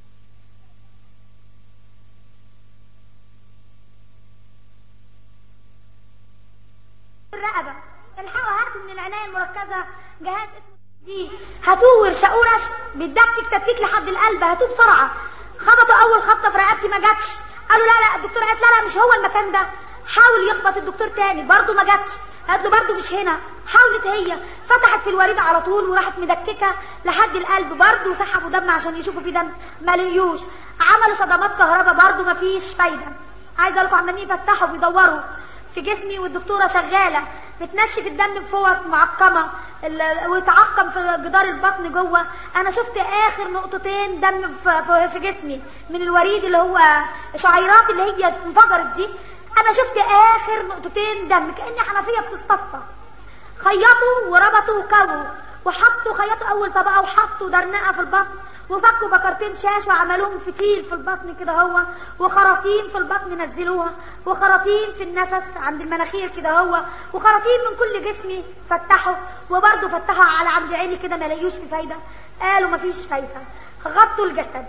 الرقبه الحقوا هاتوا من العنايه المركزه جهاز اسمه دي هاتوه ورشقوه رش بيدكك تدكيك لحد القلب هاتوه بسرعه خبطوا اول خبطه في رقبتي ما جاتش قالوا لا لا الدكتوره قالت لا لا مش هو المكان ده حاول يخبط الدكتور تاني برضه ما جاتش قالت له برضه مش هنا حاولت هي فتحت في الوريد على طول وراحت مدككه لحد القلب برضه سحبوا دم عشان يشوفوا في دم ما لقيوش عملوا صدمات كهرباء برضه ما فيش فايده عايزه اقول لكم عمالين يفتحوا بيدوروا في جسمي والدكتوره شغاله بتنشف الدم بفوط معقمه ال- ويتعقم في جدار البطن جوه انا شفت اخر نقطتين دم في- في في جسمي من الوريد اللي هو شعيرات اللي هي انفجرت دي انا شفت اخر نقطتين دم كاني حنفيه بتصفى خيطوا وربطوا وكووا وحطوا خيطوا اول طبقه وحطوا درنقه في البطن وفكوا بكرتين شاش وعملوهم فتيل في البطن كده هو وخراطيم في البطن نزلوها وخراطيم في النفس عند المناخير كده هو وخراطيم من كل جسمي فتحوا وبرضه فتحوا على عند عيني كده ما لقيوش في فايده قالوا ما فيش فايده غطوا الجسد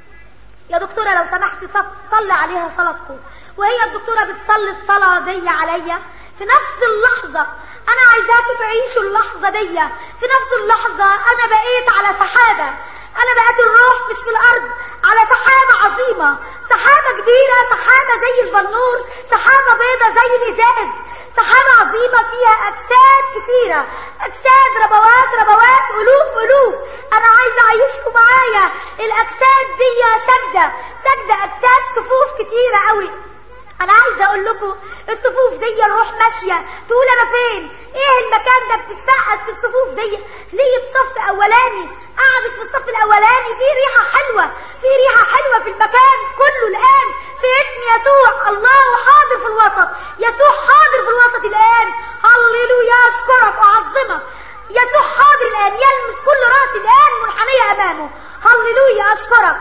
يا دكتورة لو سمحتي صل- صلي عليها صلاتكم وهي الدكتورة بتصلي الصلاة دي عليا في نفس اللحظة أنا عايزاكم تعيشوا اللحظة دي في نفس اللحظة أنا بقيت على سحابة أنا بقيت الروح مش في الأرض على سحابة عظيمة سحابة كبيرة سحابة زي البنور سحابة بيضة زي الإزاز سحابة عظيمة فيها أجساد كتيرة أجساد ربوات ربوات ألوف ألوف أنا عايزة أعيشكم معايا الأجساد دي سجدة سجدة أجساد صفوف كتيرة قوي أنا عايزة أقول لكم الصفوف دي الروح ماشية تقول أنا فين إيه المكان ده بتتفقد في الصفوف دي ليه صف أولاني قعدت في الصف الأولاني في ريحة حلوة في ريحة حلوة في المكان كله الآن في اسم يسوع الله حاضر في الوسط يسوع حاضر في الوسط الآن هللويا أشكرك وأعظمك يسوع حاضر الآن يلمس كل رأس الآن منحنية أمامه هللويا أشكرك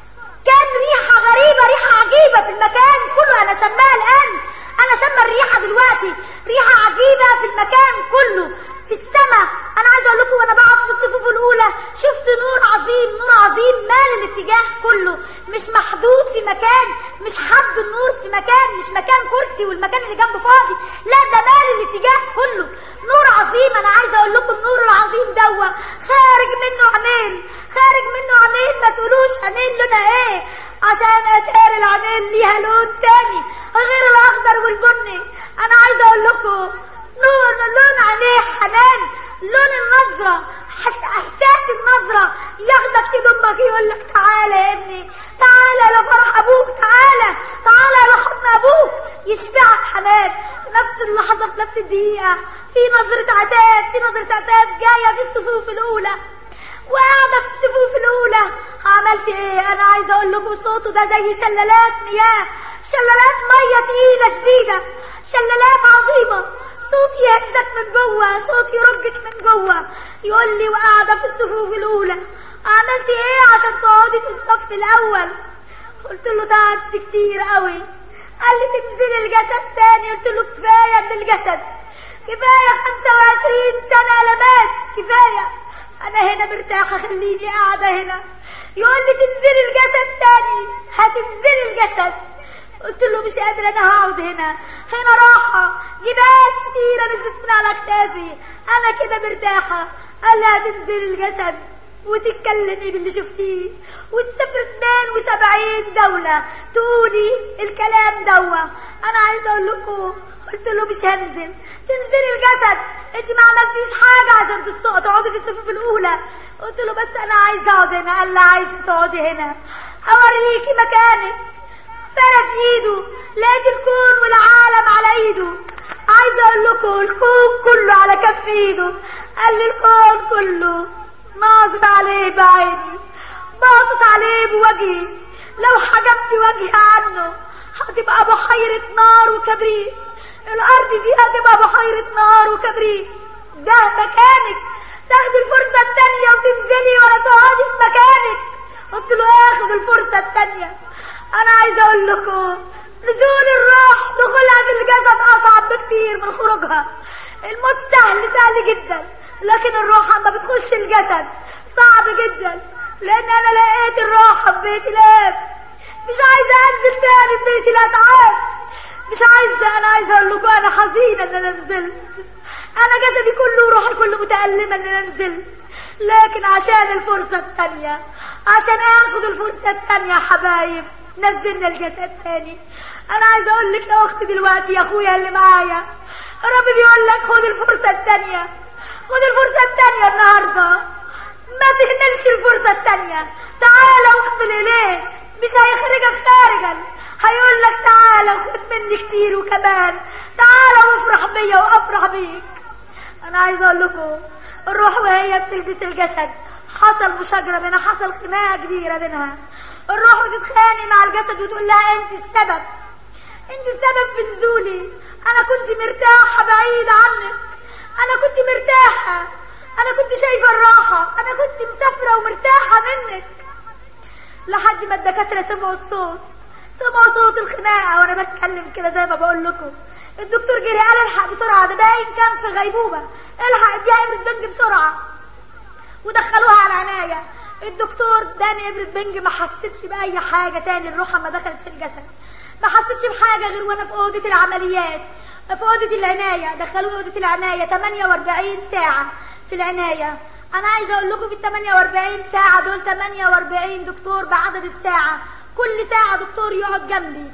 كان ريحة غريبة ريحة عجيبة في المكان كله أنا شماها الآن أنا شم الريحة دلوقتي ريحة عجيبة في المكان كله في السماء أنا عايزة أقول لكم وأنا بقف في الصفوف الأولى شفت نور عظيم نور عظيم مال الاتجاه كله مش محدود في مكان مش حد النور في مكان مش مكان كرسي والمكان اللي جنبه فاضي لا ده مال الاتجاه كله نور عظيم أنا عايزة أقول لكم النور العظيم دوا خارج منه عينين خارج منه عينين ما تقولوش عينين لونها ايه عشان اتاري العينين ليها لون تاني غير الاخضر والبني انا عايزه اقول لكم لون لون عينيه حنان لون النظره حس احساس النظره ياخدك كده امك يقول لك تعالى يا ابني تعالى لفرح ابوك تعالى تعالى لحضن ابوك يشفعك حنان في نفس اللحظه في نفس الدقيقه في نظره عتاب في نظره عتاب جايه في الصفوف الاولى وقاعدة في الصفوف الأولى عملت إيه؟ أنا عايزة أقول لكم صوته ده زي شلالات مياه شلالات مية تقيلة شديدة شلالات عظيمة صوت يهزك من جوه صوت يرجك من جوه يقول لي وقاعدة في الصفوف الأولى عملت إيه عشان تقعدي في الصف الأول؟ قلت له تعبت كتير قوي قال لي تنزلي الجسد تاني قلت له كفاية من الجسد كفاية 25 سنة ألمات كفاية أنا هنا مرتاحة خليني قاعدة هنا يقول لي تنزلي الجسد تاني هتنزلي الجسد قلت له مش قادرة أنا هقعد هنا هنا راحة جبال كتيرة نزلت من على كتافي أنا كده مرتاحة قال لي هتنزلي الجسد وتتكلمي باللي شفتيه وتسافر 72 دولة تقولي الكلام دوا أنا عايزة أقول لكم قلت له مش هنزل تنزلي الجسد انت ما عملتيش حاجه عشان تسوق تقعدي في الصفوف الاولى قلت له بس انا عايز اقعد هنا قال لي عايز تقعدي هنا اوريكي مكانك فرد ايده لقيت الكون والعالم على ايده عايزه اقول لكم الكون كله على كف ايده قال لي الكون كله ناظر عليه بعيني باصص عليه بوجهي لو حجبت وجهي عنه هتبقى بحيرة نار وكبريت الأرض دي هتبقى بحيرة نار وكبريت ده مكانك تاخدي الفرصة التانية وتنزلي ولا تقعدي في مكانك قلت له اخد الفرصة التانية أنا عايزة أقول لكم نزول الروح دخولها في الجسد أصعب بكتير من خروجها الموت سهل سهل جدا لكن الروح عندما بتخش الجسد صعب جدا لأن أنا لقيت الراحة في بيت الآب مش عايزة أنزل تاني في بيت الأتعاب مش عايزة أنا عايزة أقول لكم أنا حزينة إن أنا نزلت أنا جسدي كله وروحي كله متألمة إن أنا نزلت لكن عشان الفرصة التانية عشان آخد الفرصة التانية يا حبايب نزلنا الجسد تاني أنا عايزة أقول لك يا أختي دلوقتي يا أخويا اللي معايا ربي بيقول لك خد الفرصة التانية خد الفرصة التانية النهاردة ما تهملش الفرصة التانية تعال واقبل إليه مش هيخرجك خارجا هيقول لك تعالى وخد مني كتير وكمان تعالى وافرح بيا وافرح بيك انا عايزه اقول لكم الروح وهي بتلبس الجسد حصل مشاجره بينها حصل خناقه كبيره بينها الروح بتتخانق مع الجسد وتقول لها انت السبب انت السبب في نزولي انا كنت مرتاحه بعيد عنك انا كنت مرتاحه انا كنت شايفه الراحه انا كنت مسافره ومرتاحه منك لحد ما الدكاتره سمعوا الصوت سمعوا صوت الخناقه وانا بتكلم كده زي ما بقول لكم الدكتور جري قال الحق بسرعه ده باين كانت في غيبوبه الحق اديها ابره بنج بسرعه ودخلوها على العنايه الدكتور داني ابره بنج ما حسيتش باي حاجه تاني الروح اما دخلت في الجسد ما حسيتش بحاجه غير وانا في اوضه العمليات في اوضه العنايه دخلوني اوضه العنايه 48 ساعه في العنايه انا عايزه اقول لكم في ال 48 ساعه دول 48 دكتور بعدد الساعه كل ساعه دكتور يقعد جنبي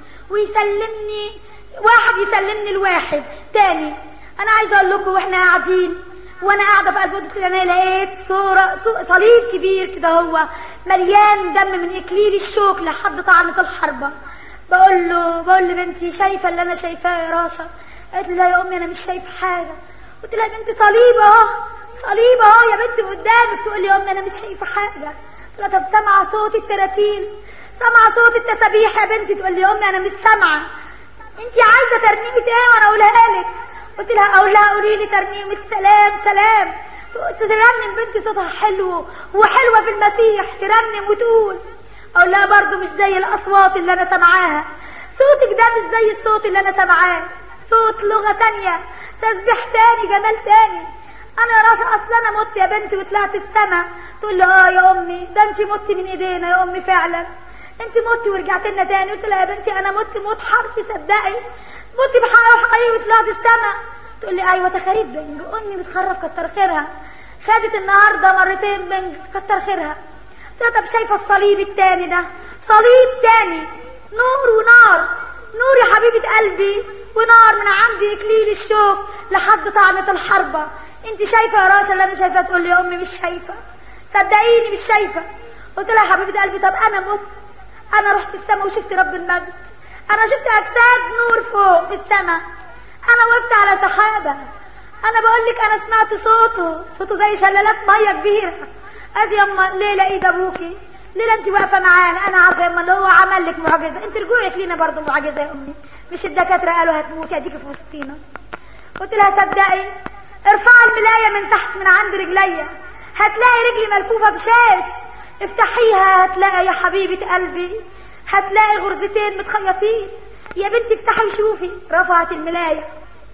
ويسلمني واحد يسلمني لواحد تاني انا عايزه اقول لكم واحنا قاعدين وانا قاعده في قلب اوضه العنايه لقيت صوره صليب كبير كده هو مليان دم من اكليل الشوك لحد طعنه الحربه بقول له بقول لبنتي شايفه اللي انا شايفاه يا راشا قالت لي لا يا امي انا مش شايفه حاجه قلت لها يا بنتي صليب اهو صليب اهو يا بنتي قدامك تقول لي يا امي انا مش شايفه حاجه قلت لها طب سامعه صوت التراتيل سامعه صوت التسابيح يا بنتي تقول لي يا امي انا مش سامعه انت عايزه ترنيمه ايه وانا اقولها لك قلت لها اقول لها قولي لي ترنيمه سلام سلام ترنم بنتي صوتها حلو وحلوه في المسيح ترنم وتقول اقول لها برضه مش زي الاصوات اللي انا سامعاها صوتك ده مش زي الصوت اللي انا سامعاه صوت لغه تانية تسبيح تاني جمال تاني انا يا راشا اصل انا مت يا بنتي وطلعت السما تقول لي اه يا امي ده انت متي من ايدينا يا امي فعلا انت متي ورجعت لنا تاني قلت لها يا بنتي انا مت موت حرفي صدقي مت بحقي وحقيقي وطلعت السما تقول لي ايوه تخاريف بنج امي بتخرف كتر خيرها خدت النهارده مرتين بنج كتر خيرها قلت لها طب شايفه الصليب التاني ده صليب تاني نور ونار نور يا حبيبه قلبي ونار من عند اكليل الشوك لحد طعنه الحربه انت شايفه يا راشا اللي انا شايفاه تقول لي يا امي مش شايفه صدقيني مش شايفه قلت لها يا حبيبه قلبي طب انا مت انا رحت السماء وشفت رب المجد انا شفت اجساد نور فوق في السماء انا وقفت على سحابه انا بقول لك انا سمعت صوته صوته زي شلالات ميه كبيره ادي يما ليلى ايد ابوكي ليلى انت واقفه معانا انا عارفه يما ان هو عمل لك معجزه انت رجوعك لينا برضه معجزه يا امي مش الدكاتره قالوا هتموتي اديكي في وسطينا قلت لها صدقي ارفعي الملايه من تحت من عند رجليا هتلاقي رجلي ملفوفه بشاش افتحيها هتلاقي يا حبيبه قلبي هتلاقي غرزتين متخيطين يا بنتي افتحي شوفي رفعت الملايه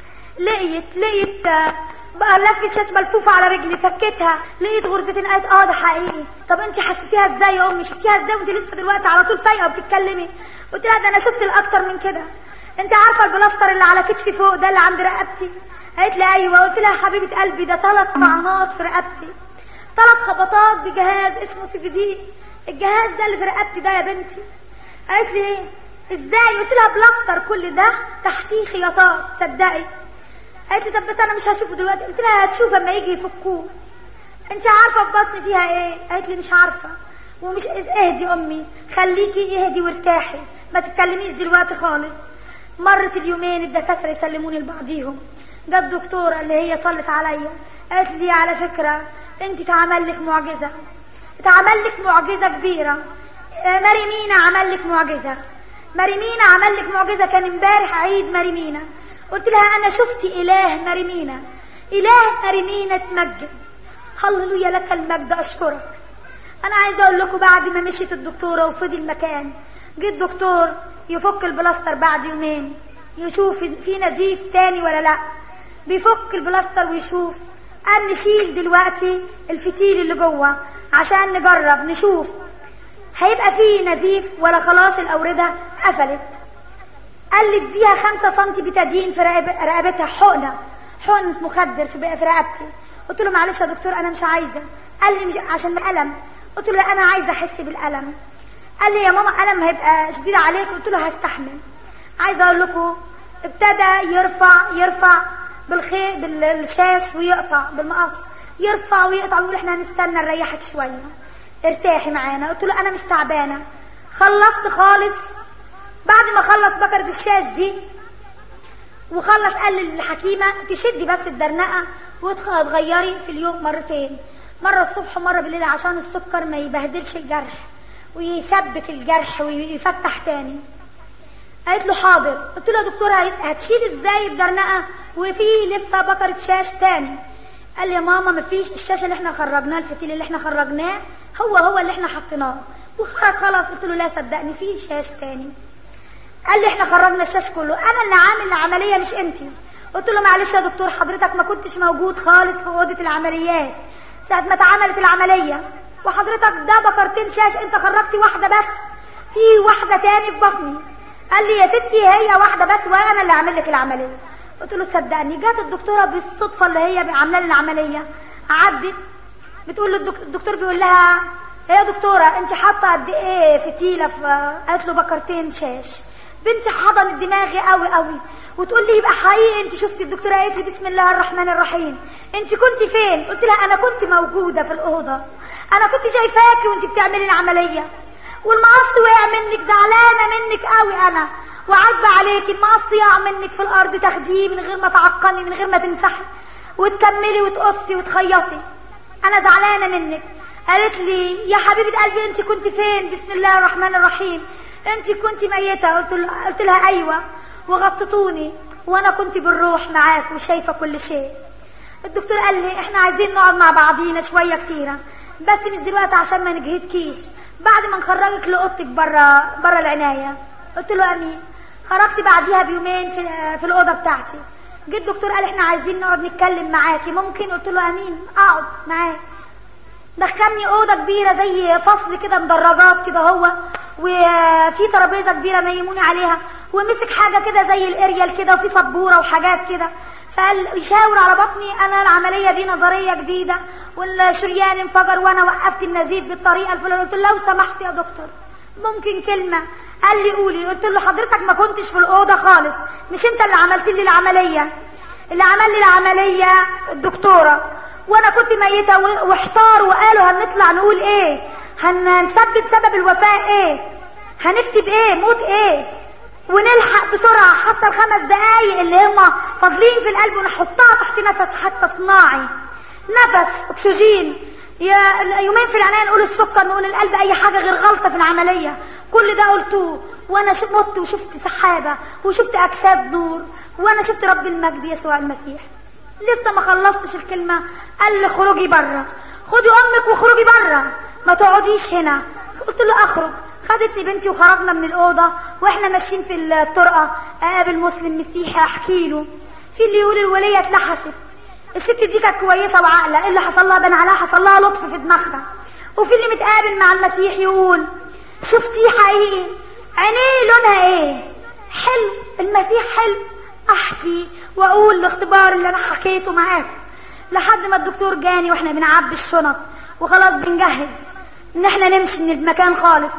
لقيت لقيت بقى لفت شاش ملفوفه على رجلي فكيتها لقيت غرزتين قالت اه ده حقيقي طب انت حسيتيها ازاي يا امي شفتيها ازاي وانت لسه دلوقتي على طول فايقه وبتتكلمي قلت لها ده انا شفت الاكتر من كده انت عارفه البلاستر اللي على كتفي فوق ده اللي عند رقبتي قالت لي ايوه قلت لها حبيبه قلبي ده ثلاث طعنات في رقبتي ثلاث خبطات بجهاز اسمه سي في دي الجهاز ده اللي في رقبتي ده يا بنتي قالت لي ايه ازاي قلت لها بلاستر كل ده تحتيه خياطات صدقي قالت لي طب بس انا مش هشوفه دلوقتي قلت لها هتشوف اما يجي يفكوه انت عارفه البطن فيها ايه قالت لي مش عارفه ومش اهدي امي خليكي اهدي وارتاحي ما تتكلميش دلوقتي خالص مرت اليومين الدكاتره يسلموني لبعضيهم جت الدكتوره اللي هي صلت عليا قالت لي على فكره انت اتعمل لك معجزه اتعمل لك معجزه كبيره آه، ماري مينا عمل لك معجزه ماري مينا عمل لك معجزه كان امبارح عيد ماري مينا قلت لها انا شفت اله ماري مينا اله ماري مينا اتمجد هللويا لك المجد اشكرك انا عايزه اقول لكم بعد ما مشيت الدكتوره وفضي المكان جه الدكتور يفك البلاستر بعد يومين يشوف في نزيف تاني ولا لا بيفك البلاستر ويشوف قال نشيل دلوقتي الفتيل اللي جوه عشان نجرب نشوف هيبقى فيه نزيف ولا خلاص الأوردة قفلت قال لي اديها خمسة سنتي بتدين في رقب- رقبتها حقنة حقنة مخدر في في رقبتي قلت له معلش يا دكتور أنا مش عايزة قال لي مش عشان الألم قلت له لا أنا عايزة أحس بالألم قال لي يا ماما ألم هيبقى شديد عليك قلت له هستحمل عايزة أقول لكم ابتدى يرفع يرفع بالخيط بالشاش ويقطع بالمقص يرفع ويقطع ويقول احنا هنستنى نريحك شويه ارتاحي معانا قلت له انا مش تعبانه خلصت خالص بعد ما خلص بكره الشاش دي وخلص قال للحكيمه تشدي بس الدرنقه وتغيري في اليوم مرتين مره الصبح ومره بالليل عشان السكر ما يبهدلش الجرح ويثبت الجرح ويفتح تاني قالت له حاضر قلت له يا دكتور هت- هتشيل ازاي الدرنقه وفي لسه بكره شاش تاني قال لي يا ماما مفيش الشاشه اللي احنا خرجناه الفتيل اللي احنا خرجناه هو هو اللي احنا حطيناه وخرج خلاص قلت له لا صدقني في شاش تاني قال لي احنا خرجنا الشاش كله انا اللي عامل العمليه مش انت قلت له معلش يا دكتور حضرتك ما كنتش موجود خالص في اوضه العمليات ساعه ما اتعملت العمليه وحضرتك ده بكرتين شاش انت خرجتي واحده بس في واحده تاني في بطني قال لي يا ستي هي واحده بس وانا اللي عامل لك العمليه قلت له صدقني جت الدكتوره بالصدفه اللي هي عامله لي العمليه عدت بتقول له الدك- الدكتور بيقول لها "إيه يا دكتوره انت حاطه قد ايه فتيله في قالت له بكرتين شاش بنتي حضنت دماغي قوي قوي وتقول لي يبقى حقيقي انت شفتي الدكتوره قالت لي بسم الله الرحمن الرحيم انت كنت فين قلت لها انا كنت موجوده في الاوضه انا كنت شايفاكي وانت بتعملي العمليه والمقص وقع منك زعلانه منك قوي انا وعاتبه عليكي المقص يقع منك في الارض تاخديه من غير ما تعقمي من غير ما تمسحي وتكملي وتقصي وتخيطي انا زعلانه منك قالت لي يا حبيبه قلبي انت كنت فين بسم الله الرحمن الرحيم انت كنت ميته قلت, له قلت لها ايوه وغطتوني وانا كنت بالروح معاك وشايفه كل شيء الدكتور قال لي احنا عايزين نقعد مع بعضينا شويه كتيره بس مش دلوقتي عشان ما نجهدكيش بعد ما نخرجك لاوضتك بره بره العنايه قلت له امين خرجت بعديها بيومين في في الاوضه بتاعتي جه الدكتور قال احنا عايزين نقعد نتكلم معاكي ممكن قلت له امين اقعد معاك دخلني اوضه كبيره زي فصل كده مدرجات كده هو وفي ترابيزه كبيره نيموني عليها ومسك حاجه كده زي الاريال كده وفي سبوره وحاجات كده فقال يشاور على بطني انا العمليه دي نظريه جديده والشريان انفجر وانا وقفت النزيف بالطريقه الفلانيه قلت له لو سمحت يا دكتور ممكن كلمه قال لي قولي قلت له حضرتك ما كنتش في الاوضه خالص مش انت اللي عملت لي العمليه اللي عمل لي العمليه الدكتوره وانا كنت ميته و- واحتار وقالوا هنطلع نقول ايه هنثبت سبب الوفاه ايه هنكتب ايه موت ايه ونلحق بسرعه حتى الخمس دقايق اللي هم فاضلين في القلب ونحطها تحت نفس حتى صناعي نفس اكسجين يا يومين في العنايه نقول السكر نقول القلب اي حاجه غير غلطه في العمليه كل ده قلتوه وانا شفت مت وشفت سحابه وشفت اجساد نور وانا شفت رب المجد يسوع المسيح لسه ما خلصتش الكلمه قال لي خرجي بره خدي امك وخرجي بره ما تقعديش هنا قلت له اخرج خدتني بنتي وخرجنا من الاوضه واحنا ماشيين في الطرقه اقابل مسلم مسيحي احكي له في اللي يقول الوليه اتلحست الست دي كانت كويسه وعاقله ايه اللي حصل لها بان عليها حصل لها لطف في دماغها وفي اللي متقابل مع المسيح يقول شفتيه حقيقي عينيه لونها ايه حلو المسيح حلو احكي واقول الاختبار اللي انا حكيته معاك لحد ما الدكتور جاني واحنا بنعبي الشنط وخلاص بنجهز ان احنا نمشي من المكان خالص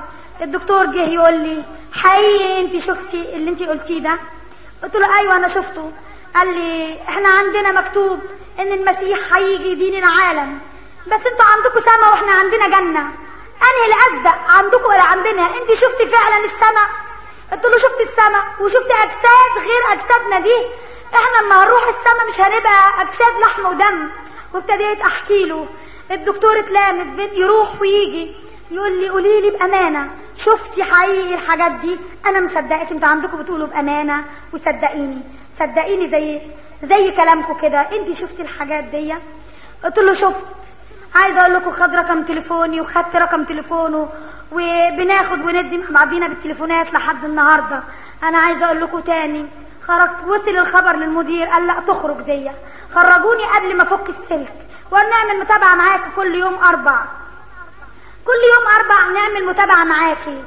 الدكتور جه يقول لي حقيقي انت شفتي اللي انت قلتيه ده قلت له ايوه انا شفته قال لي احنا عندنا مكتوب ان المسيح هيجي يدين العالم بس انتوا عندكم سما واحنا عندنا جنه انهي اللي اصدق عندكم ولا عندنا انت شفتي فعلا السما قلت له شفت السما وشفت اجساد غير اجسادنا دي احنا لما هنروح السما مش هنبقى اجساد لحم ودم وابتديت احكي له الدكتور اتلامس بين يروح ويجي يقول لي قولي لي بامانه شفتي حقيقي الحاجات دي انا مصدقك انتوا عندكم بتقولوا بامانه وصدقيني صدقيني زي زي كلامكم كده انت شفتي الحاجات دي قلت له شفت عايزه اقول لكم خد رقم تليفوني وخدت رقم تليفونه وبناخد وندي مع بعضينا بالتليفونات لحد النهارده انا عايزه اقول لكم تاني خرجت وصل الخبر للمدير قال لا تخرج دي خرجوني قبل ما افك السلك ونعمل متابعه معاكي كل يوم اربع كل يوم اربع نعمل متابعه معاكي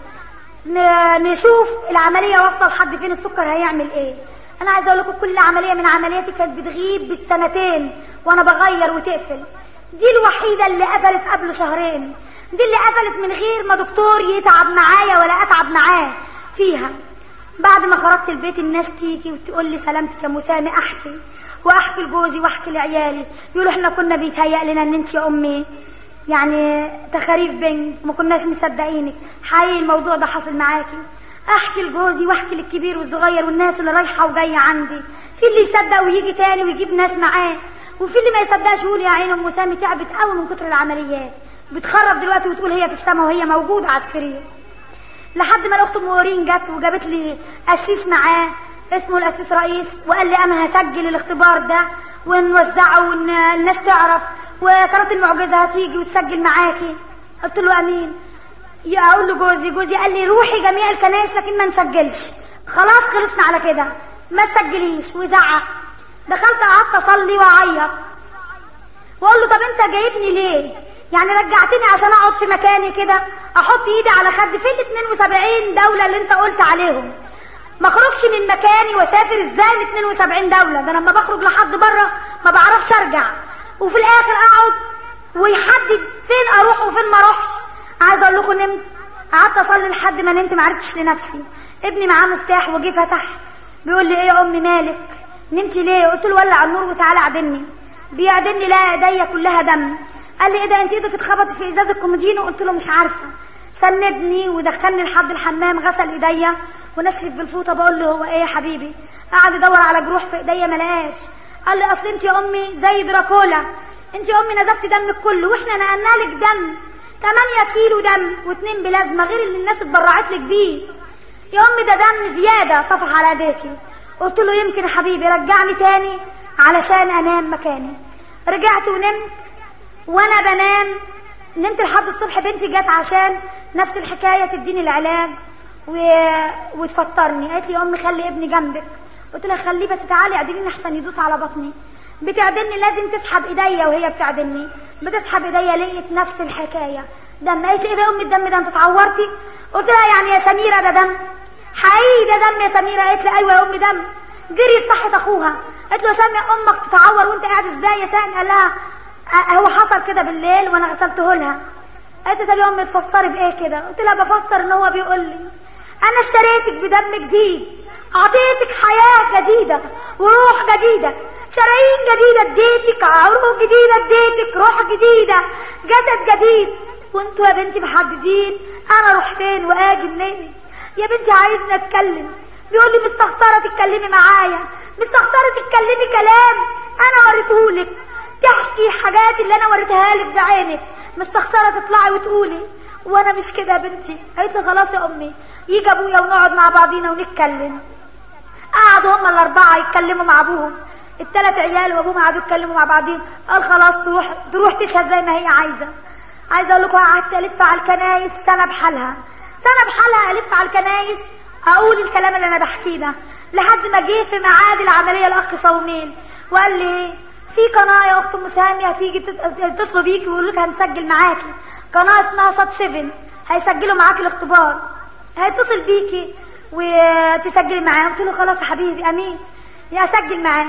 ن- نشوف العمليه واصله لحد فين السكر هيعمل ايه انا عايزه اقول لكم كل عمليه من عملياتي كانت بتغيب بالسنتين وانا بغير وتقفل دي الوحيده اللي قفلت قبل شهرين دي اللي قفلت من غير ما دكتور يتعب معايا ولا اتعب معاه فيها بعد ما خرجت البيت الناس تيجي وتقول لي سلامتك يا مسامي احكي واحكي لجوزي واحكي لعيالي يقولوا احنا كنا بيتهيأ لنا ان انت يا امي يعني تخاريف بنج ما كناش مصدقينك حقيقي الموضوع ده حصل معاكي احكي لجوزي واحكي للكبير والصغير والناس اللي رايحه وجايه عندي في اللي يصدق ويجي تاني ويجيب ناس معاه وفي اللي ما يصدقش يقول يا عين ام سامي تعبت قوي من كتر العمليات بتخرف دلوقتي وتقول هي في السماء وهي موجوده على السرير لحد ما الاخت مورين جت وجابت لي قسيس معاه اسمه القسيس رئيس وقال لي انا هسجل الاختبار ده ونوزعه وان الناس تعرف وقناه المعجزه هتيجي وتسجل معاكي قلت له امين يا اقول لجوزي جوزي قال لي روحي جميع الكنائس لكن ما نسجلش خلاص خلصنا على كده ما تسجليش وزعق دخلت قعدت اصلي واعيط واقول له طب انت جايبني ليه يعني رجعتني عشان اقعد في مكاني كده احط ايدي على خد فين ال 72 دوله اللي انت قلت عليهم ما اخرجش من مكاني واسافر ازاي ل 72 دوله ده لما بخرج لحد بره ما بعرفش ارجع وفي الاخر اقعد ويحدد فين اروح وفين ما اروحش عايزه اقول لكم نمت قعدت اصلي لحد ما نمت ما عرفتش لنفسي ابني معاه مفتاح وجه فتح بيقول لي ايه يا امي مالك نمتي ليه قلت له ولع النور وتعالى عدني بيعدني لا ايديا كلها دم قال لي ايه ده انت ايدك اتخبطت في ازاز الكومودينو قلت له مش عارفه سندني ودخلني لحد الحمام غسل ايديا ونشف بالفوطه بقول له هو ايه يا حبيبي قعد يدور على جروح في ايديا ما لقاش قال لي اصل انت يا امي زي دراكولا انت يا امي نزفتي دمك كله واحنا نقلنا لك دم 8 كيلو دم واتنين بلازمه غير اللي الناس اتبرعت لك بيه يا امي ده دم زياده طفح على ايديكي قلت له يمكن يا حبيبي رجعني تاني علشان انام مكاني رجعت ونمت وانا بنام نمت لحد الصبح بنتي جت عشان نفس الحكايه تديني العلاج و... وتفطرني قالت لي يا امي خلي ابني جنبك قلت لها خليه بس تعالي اعدليني احسن يدوس على بطني بتعدلني لازم تسحب ايديا وهي بتعدلني بتسحب ايديا لقيت نفس الحكايه دم قالت لي ايه ده يا امي الدم ده انت اتعورتي قلت لها يعني يا سميره ده دم حقيقي ده دم يا سميره قالت لي ايوه يا امي دم جريت صحت اخوها قالت له يا سامي امك تتعور وانت قاعد ازاي يا سامي قال لها "أه، هو حصل كده بالليل وانا غسلته لها قالت لي طب يا امي تفسري بايه كده قلت لها بفسر ان هو بيقول لي انا اشتريتك بدم جديد اعطيتك حياه جديده وروح جديده شرايين جديده اديتك عروق جديده اديتك روح جديده جسد جديد وانتوا يا بنتي محددين انا اروح فين واجي منين يا بنتي عايزني اتكلم بيقول لي مستخسره تتكلمي معايا مستخسره تتكلمي كلام انا وريتهولك تحكي الحاجات اللي انا وريتها لك بعينك مستخسره تطلعي وتقولي وانا مش كده يا بنتي قالت لي خلاص يا امي يجي ابويا ونقعد مع بعضينا ونتكلم قعدوا هما الاربعه يتكلموا مع ابوهم الثلاث عيال وابوهم قعدوا يتكلموا مع بعضهم قال خلاص تروح تروح تشهد زي ما هي عايزه عايزه اقول لكم قعدت الف على الكنايس سنه بحالها سنه بحالها الف على الكنايس اقول الكلام اللي انا بحكيه ده لحد ما جه في ميعاد العمليه الاخ صومين وقال لي في قناه يا اخت ام سامي هتيجي تت- يتصلوا بيكي ويقولوا لك هنسجل معاكي قناه اسمها صاد 7 هيسجلوا معاكي الاختبار هيتصل بيكي وتسجلي معاه قلت له خلاص يا حبيبي امين يا اسجل معاه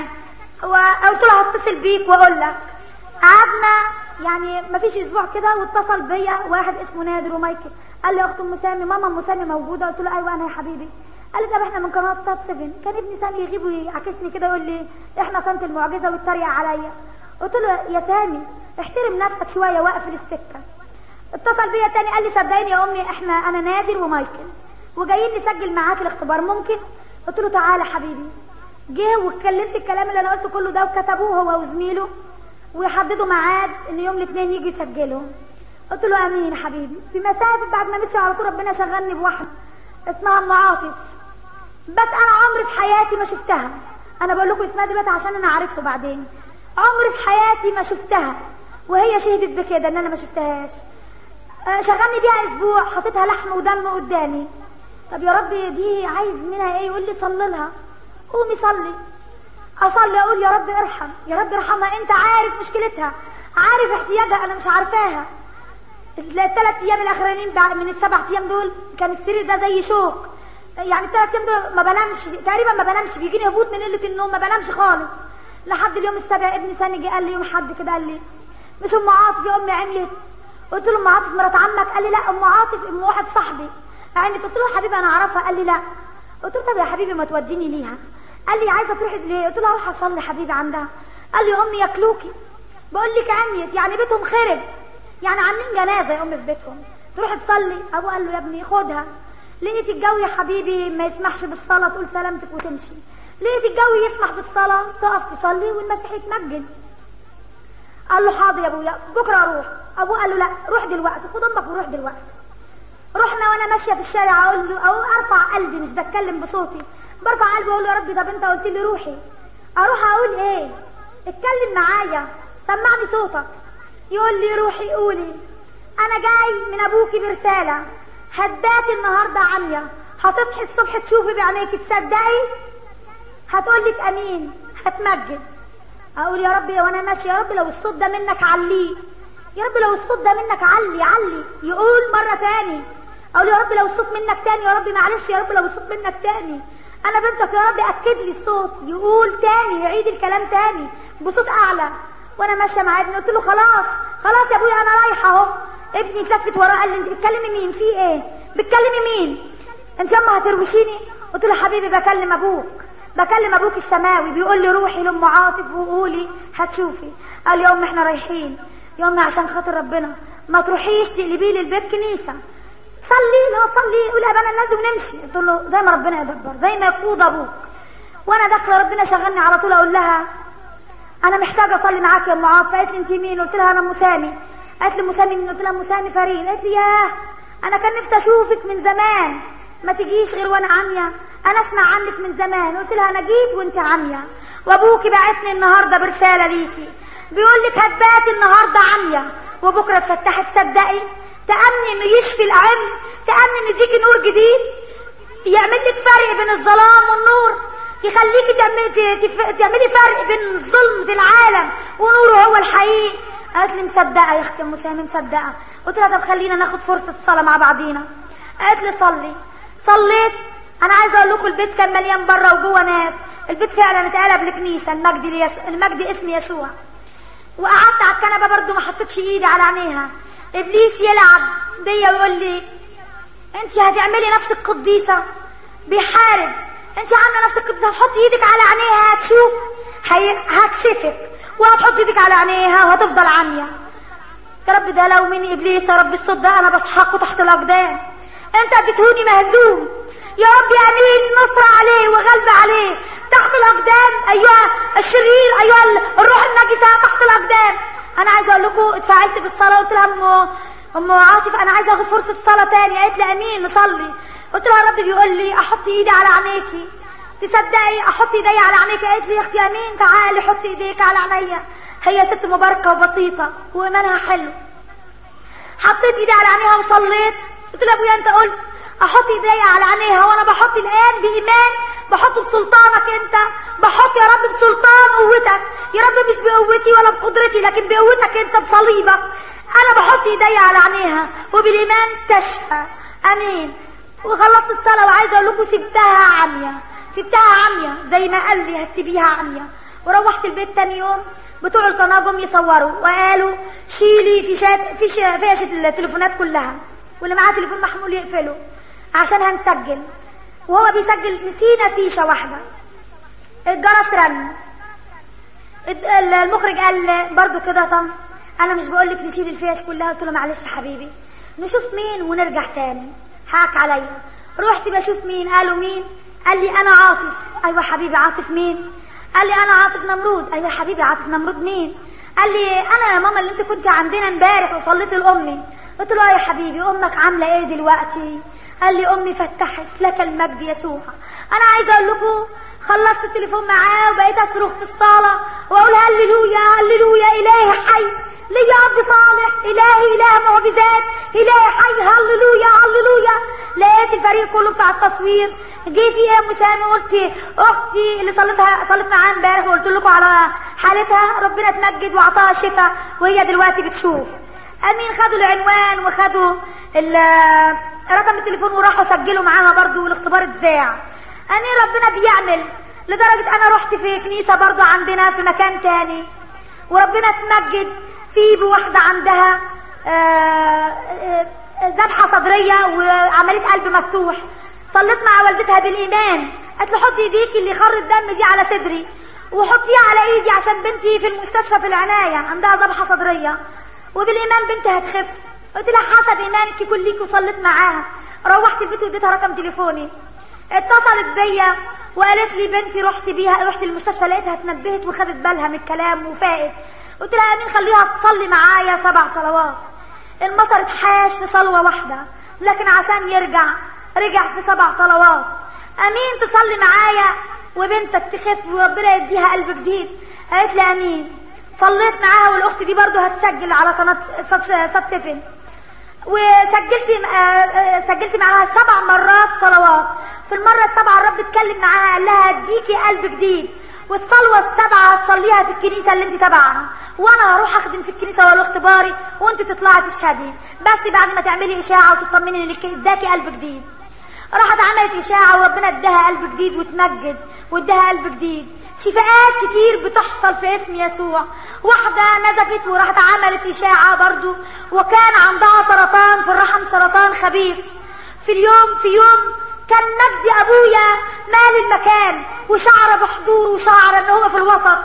وقلت له هتصل بيك واقول لك قعدنا يعني ما فيش اسبوع كده واتصل بيا واحد اسمه نادر ومايكل قال لي يا اخت ام سامي ماما ام سامي موجوده قلت له ايوه انا يا حبيبي قال لي طب احنا من قناه توب 7 كان ابني سامي يغيب ويعكسني كده يقول لي احنا قناه المعجزه ويتريق عليا قلت له يا سامي احترم نفسك شويه واقفل السكه اتصل بيا تاني قال لي صدقيني يا امي احنا انا نادر ومايكل وجايين نسجل معاك الاختبار ممكن قلت له تعالى حبيبي جه واتكلمت الكلام اللي انا قلته كله ده وكتبوه هو وزميله ويحددوا ميعاد ان يوم الاثنين يجي يسجلوا قلت له امين يا حبيبي في مسافه بعد ما مشي على طول ربنا شغلني بواحده اسمها ام عاطف بس انا عمري في حياتي ما شفتها انا بقول لكم اسمها دلوقتي عشان انا عارفه بعدين عمري في حياتي ما شفتها وهي شهدت بكده ان انا ما شفتهاش آه، شغلني بيها اسبوع حطيتها لحم ودم قدامي طب يا رب دي عايز منها ايه يقول لي صلي لها قومي صلي اصلي اقول يا رب ارحم يا رب ارحمها انت عارف مشكلتها عارف احتياجها انا مش عارفاها الثلاث ايام الاخرانيين بع- من السبع ايام دول كان السرير ده زي شوك يعني الثلاث ايام دول ما بنامش تقريبا ما بنامش بيجيني هبوط من قله النوم ما بنامش خالص لحد اليوم السابع ابني سني جه قال لي يوم حد كده قال لي مش ام عاطف يا امي عملت قلت له ام عاطف مرات عمك قال لي لا ام عاطف ام واحد صاحبي عملت قلت له حبيبي انا اعرفها قال لي لا قلت له طب يا حبيبي ما توديني ليها قال لي عايزه تروحي ليه قلت له اروح اصلي حبيبي عندها قال لي يا امي ياكلوكي بقول لك عميت يعني بيتهم خرب يعني عاملين جنازه يا امي في بيتهم تروح تصلي ابوه قال له يا ابني خدها لقيت الجو يا حبيبي ما يسمحش بالصلاه تقول سلامتك وتمشي لقيت الجو يسمح بالصلاه تقف تصلي والمسيح يتمجد قال له حاضر يا ابويا بكره اروح ابوه قال له لا روح دلوقتي خد امك وروح دلوقتي رحنا وانا ماشيه في الشارع اقول له او ارفع قلبي مش بتكلم بصوتي برفع قلبي اقول له يا ربي طب انت قلت لي روحي اروح اقول ايه اتكلم معايا سمعني صوتك يقول لي روحي قولي انا جاي من ابوكي برساله هتباتي النهارده عمية هتصحي الصبح تشوفي بعينيك تصدقي هتقول لك امين هتمجد اقول يا ربي وانا ماشي يا رب لو الصوت ده منك عليه يا رب لو الصوت ده منك علي علي يقول مره تاني اقول يا رب لو الصوت منك تاني يا رب معلش يا رب لو الصوت منك تاني انا بنتك يا رب اكد لي الصوت يقول تاني يعيد الكلام تاني بصوت اعلى وانا ماشيه مع ابني قلت له خلاص خلاص يا ابويا انا رايحه اهو ابني اتلفت وراه قال لي انت بتكلمي مين في ايه بتكلمي مين انت ياما هتروشيني قلت له حبيبي بكلم ابوك بكلم ابوك السماوي بيقول لي روحي لام عاطف وقولي هتشوفي قال يا ام احنا رايحين يا ام عشان خاطر ربنا ما تروحيش تقلبي لي البيت كنيسه صلي لا صلي قولي يا بنا لازم نمشي قلت له زي ما ربنا يدبر زي ما يقود ابوك وانا داخله ربنا شغلني على طول اقول لها انا محتاجه اصلي معاك يا ام عاطف قالت لي انت مين قلت لها انا ام سامي قالت لي ام سامي مين قلت لها ام سامي فريد قالت لي ياه انا كان نفسي اشوفك من زمان ما تجيش غير وانا عاميه انا اسمع عنك من زمان قلت لها انا جيت وانت عاميه وابوكي بعتني النهارده برساله ليكي بيقول لك هتباتي النهارده عاميه وبكره تفتحي تصدقي تامني انه يشفي العمي تامني ان يديكي نور جديد يعمل لك فرق بين الظلام والنور يخليكي تعملي تف- تعملي فرق بين ظلمة العالم ونوره هو الحقيقي قالت لي مصدقة يا اختي ام سامي مصدقة قلت لها طب خلينا ناخد فرصة صلاة مع بعضينا قالت لي صلي صليت انا عايزه اقول لكم البيت كان مليان بره وجوه ناس البيت فعلا اتقلب لكنيسه المجد ليس... المجد اسم يسوع وقعدت على الكنبه برضو ما حطيتش ايدي على عينيها ابليس يلعب بيا ويقول لي انت هتعملي نفسك قديسه بيحارب انت عامله نفسك قديسه هتحطي ايدك على عينيها هتشوف هي... هتكسفك وهتحطي ايدك على عينيها وهتفضل عاميه يا رب ده لو من ابليس يا رب الصوت ده انا بسحقه تحت الاقدام انت اديتهوني مهزوم يا رب امين نصر عليه وغلب عليه تحت الاقدام ايها الشرير ايها الروح النجسه تحت الاقدام انا عايزه اقول لكم اتفاعلت بالصلاه قلت لها ام ام عاطف انا عايزه اخد فرصه صلاه تاني قالت لي امين نصلي قلت لها يا رب بيقول لي احط ايدي على عينيكي تصدقي احط ايدي على عينيك قالت لي يا اختي امين تعالي حطي ايديك على عينيا هي ست مباركه وبسيطه وايمانها حلو حطيت ايدي على عينيها وصليت قلت لها ابويا انت قلت احط ايدي على عينيها وانا بحط الان بايمان بحط بسلطانك انت بحط يا رب بسلطان قوتك يا رب مش بقوتي ولا بقدرتي لكن بقوتك انت بصليبك انا بحط ايدي على عينيها وبالايمان تشفى امين وخلصت الصلاه وعايزه اقول لكم سبتها عمية سبتها عمية زي ما قال لي هتسيبيها عمية وروحت البيت تاني يوم بتوع القناه جم يصوروا وقالوا شيلي في شات في شا- فيشه التليفونات كلها واللي معاه تليفون محمول يقفله عشان هنسجل وهو بيسجل نسينا فيشه واحده الجرس رن الد- ال- المخرج قال برضو كده طم انا مش بقول لك نشيل الفيش كلها قلت له معلش يا حبيبي نشوف مين ونرجع تاني حقك عليا رحت بشوف مين قالوا مين قال لي انا عاطف ايوه حبيبي عاطف مين قال لي انا عاطف نمرود ايوه حبيبي عاطف نمرود مين قال لي انا يا ماما اللي انت كنت عندنا امبارح وصليت لامي قلت له آه يا حبيبي امك عامله ايه دلوقتي قال لي امي فتحت لك المجد يسوع انا عايزه اقول لكم خلصت التليفون معاه وبقيت اصرخ في الصاله واقول هللويا هللويا الهي حي ليا اب صالح الهي اله معجزات الهي حي هللويا هللويا لقيت الفريق كله بتاع التصوير جه في ام سامي قلت اختي اللي صليتها صليت معاها امبارح وقلت لكم على حالتها ربنا تمجد واعطاها شفاء وهي دلوقتي بتشوف امين خدوا العنوان وخدوا ال- رقم التليفون وراحوا سجلوا معاها برضو والاختبار اتذاع امين ربنا بيعمل لدرجة انا رحت في كنيسة برضو عندنا في مكان تاني وربنا تمجد في بواحدة عندها آه، آه، ذبحة صدرية وعملية قلب مفتوح صليت مع والدتها بالإيمان قالت له حطي ايديكي اللي خر الدم دي على صدري وحطيها على ايدي عشان بنتي في المستشفى في العناية عندها ذبحة صدرية وبالإيمان بنتي هتخف قلت لها حسب إيمانك يكون ليكي وصليت معاها روحت البيت واديتها رقم تليفوني اتصلت بيا وقالت لي بنتي رحت بيها رحت المستشفى لقيتها اتنبهت وخدت بالها من الكلام وفاقت قلت لها امين خليها تصلي معايا سبع صلوات المطر اتحاش في صلوة واحدة لكن عشان يرجع رجع في سبع صلوات امين تصلي معايا وبنتك تخف وربنا يديها قلب جديد قالت لي امين صليت معاها والاخت دي برضو هتسجل على قناة سات سات سفن وسجلت آه، آه، سجلت معاها سبع مرات صلوات في المرة السابعة الرب اتكلم معاها قال لها اديكي قلب جديد والصلوة السبعة هتصليها في الكنيسة اللي انت تبعها وانا هروح اخدم في الكنيسة واقول اختباري وانت تطلعي تشهدي بس بعد ما تعملي اشاعة وتطمني انك اداكي قلب جديد راحت عملت اشاعة وربنا اداها قلب جديد وتمجد واداها قلب جديد شفاءات كتير بتحصل في اسم يسوع واحدة نزفت وراحت عملت اشاعة برضو وكان عندها سرطان في الرحم سرطان خبيث في اليوم في يوم كان مجدي ابويا مال المكان وشعر بحضور وشعر ان هو في الوسط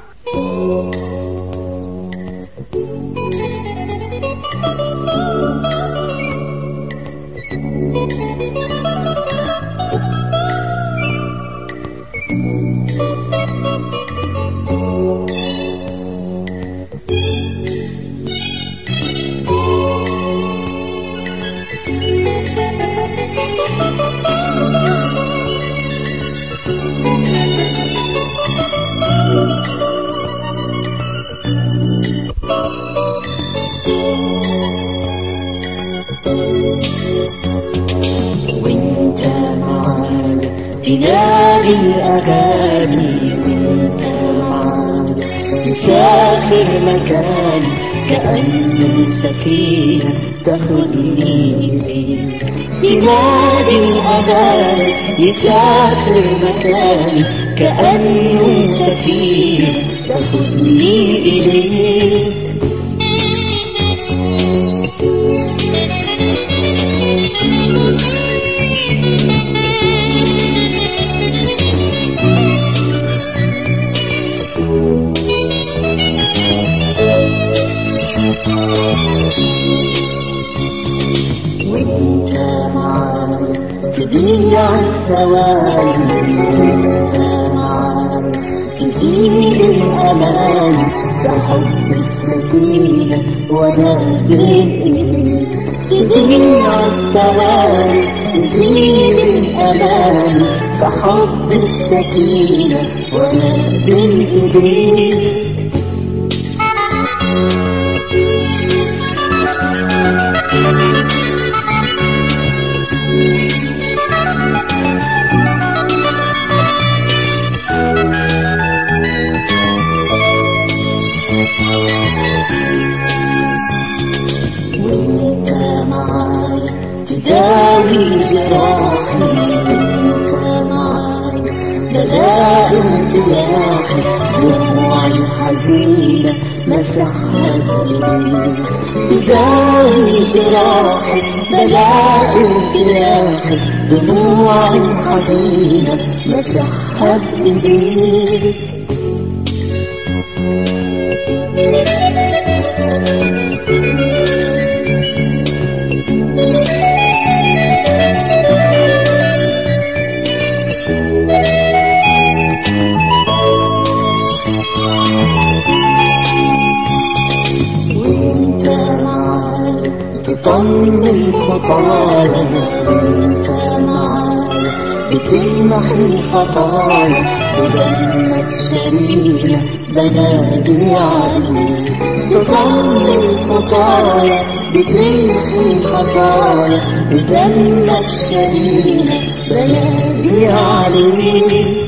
وانت معانا تنادي الأغاني وانت معانا تسافر مكاني كأنه سفينة تاخدني إليك تنادي الأغاني يسافر مكاني كأنه سفينة تاخدني إليك وانت معانا تضيع الثواني وانت معانا تزيد الأمان تحب السكينة وانا بين ايديك تضيع الثواني تزيد الأمان تحب السكينة وانا بين ايديك وانت معايا تداوي جراحي وانت معايا بلاقي ارتياحي دموعي حزينة مسحها بإيديه تداوي جراحي بلاء ارتياحي دموع حزينة مسحها بإيديه وانت معاي تطمن خطايا وانت معاي بتمحي الخطايا بدمك شرينا بنادي عليك تطمن خطايا بتمحي الخطايا بدمك شرينا بنادي عليك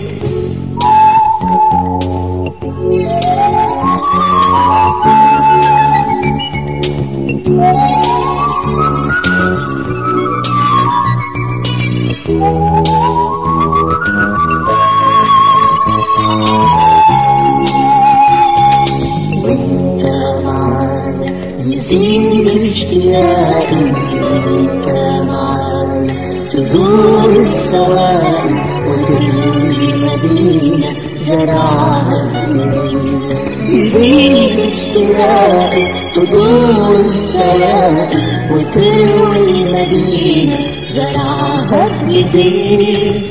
وانت معاي يزيد اشتياقي وانت معاي تدور السوائل وتيجي مدينة زرعها فيني. يزيد اشتياقي تدور السوائل وتروي مدينة زرعها بإيديك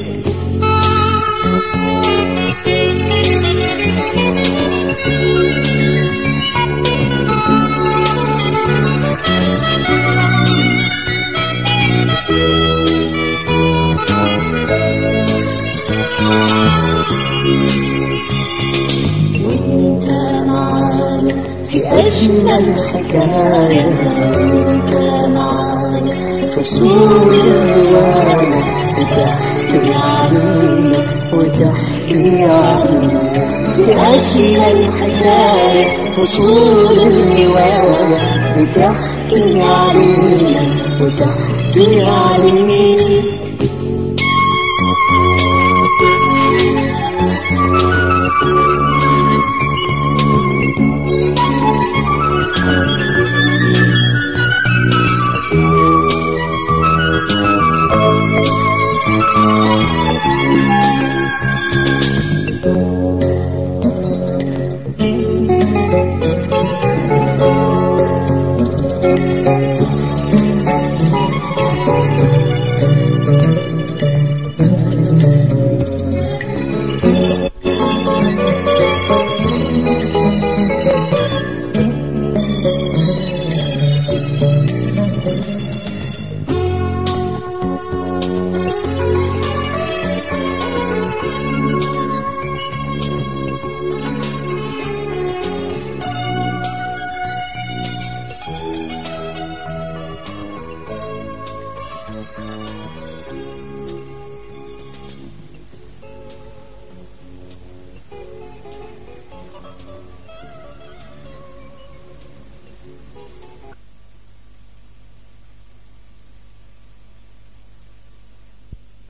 وانت معاي في أجمل حكاية وانت معاي فصول الرواية بتحكي علينا وتحكي علينا في أجمل حكاية فصول الرواية بتحكي علينا وتحكي علينا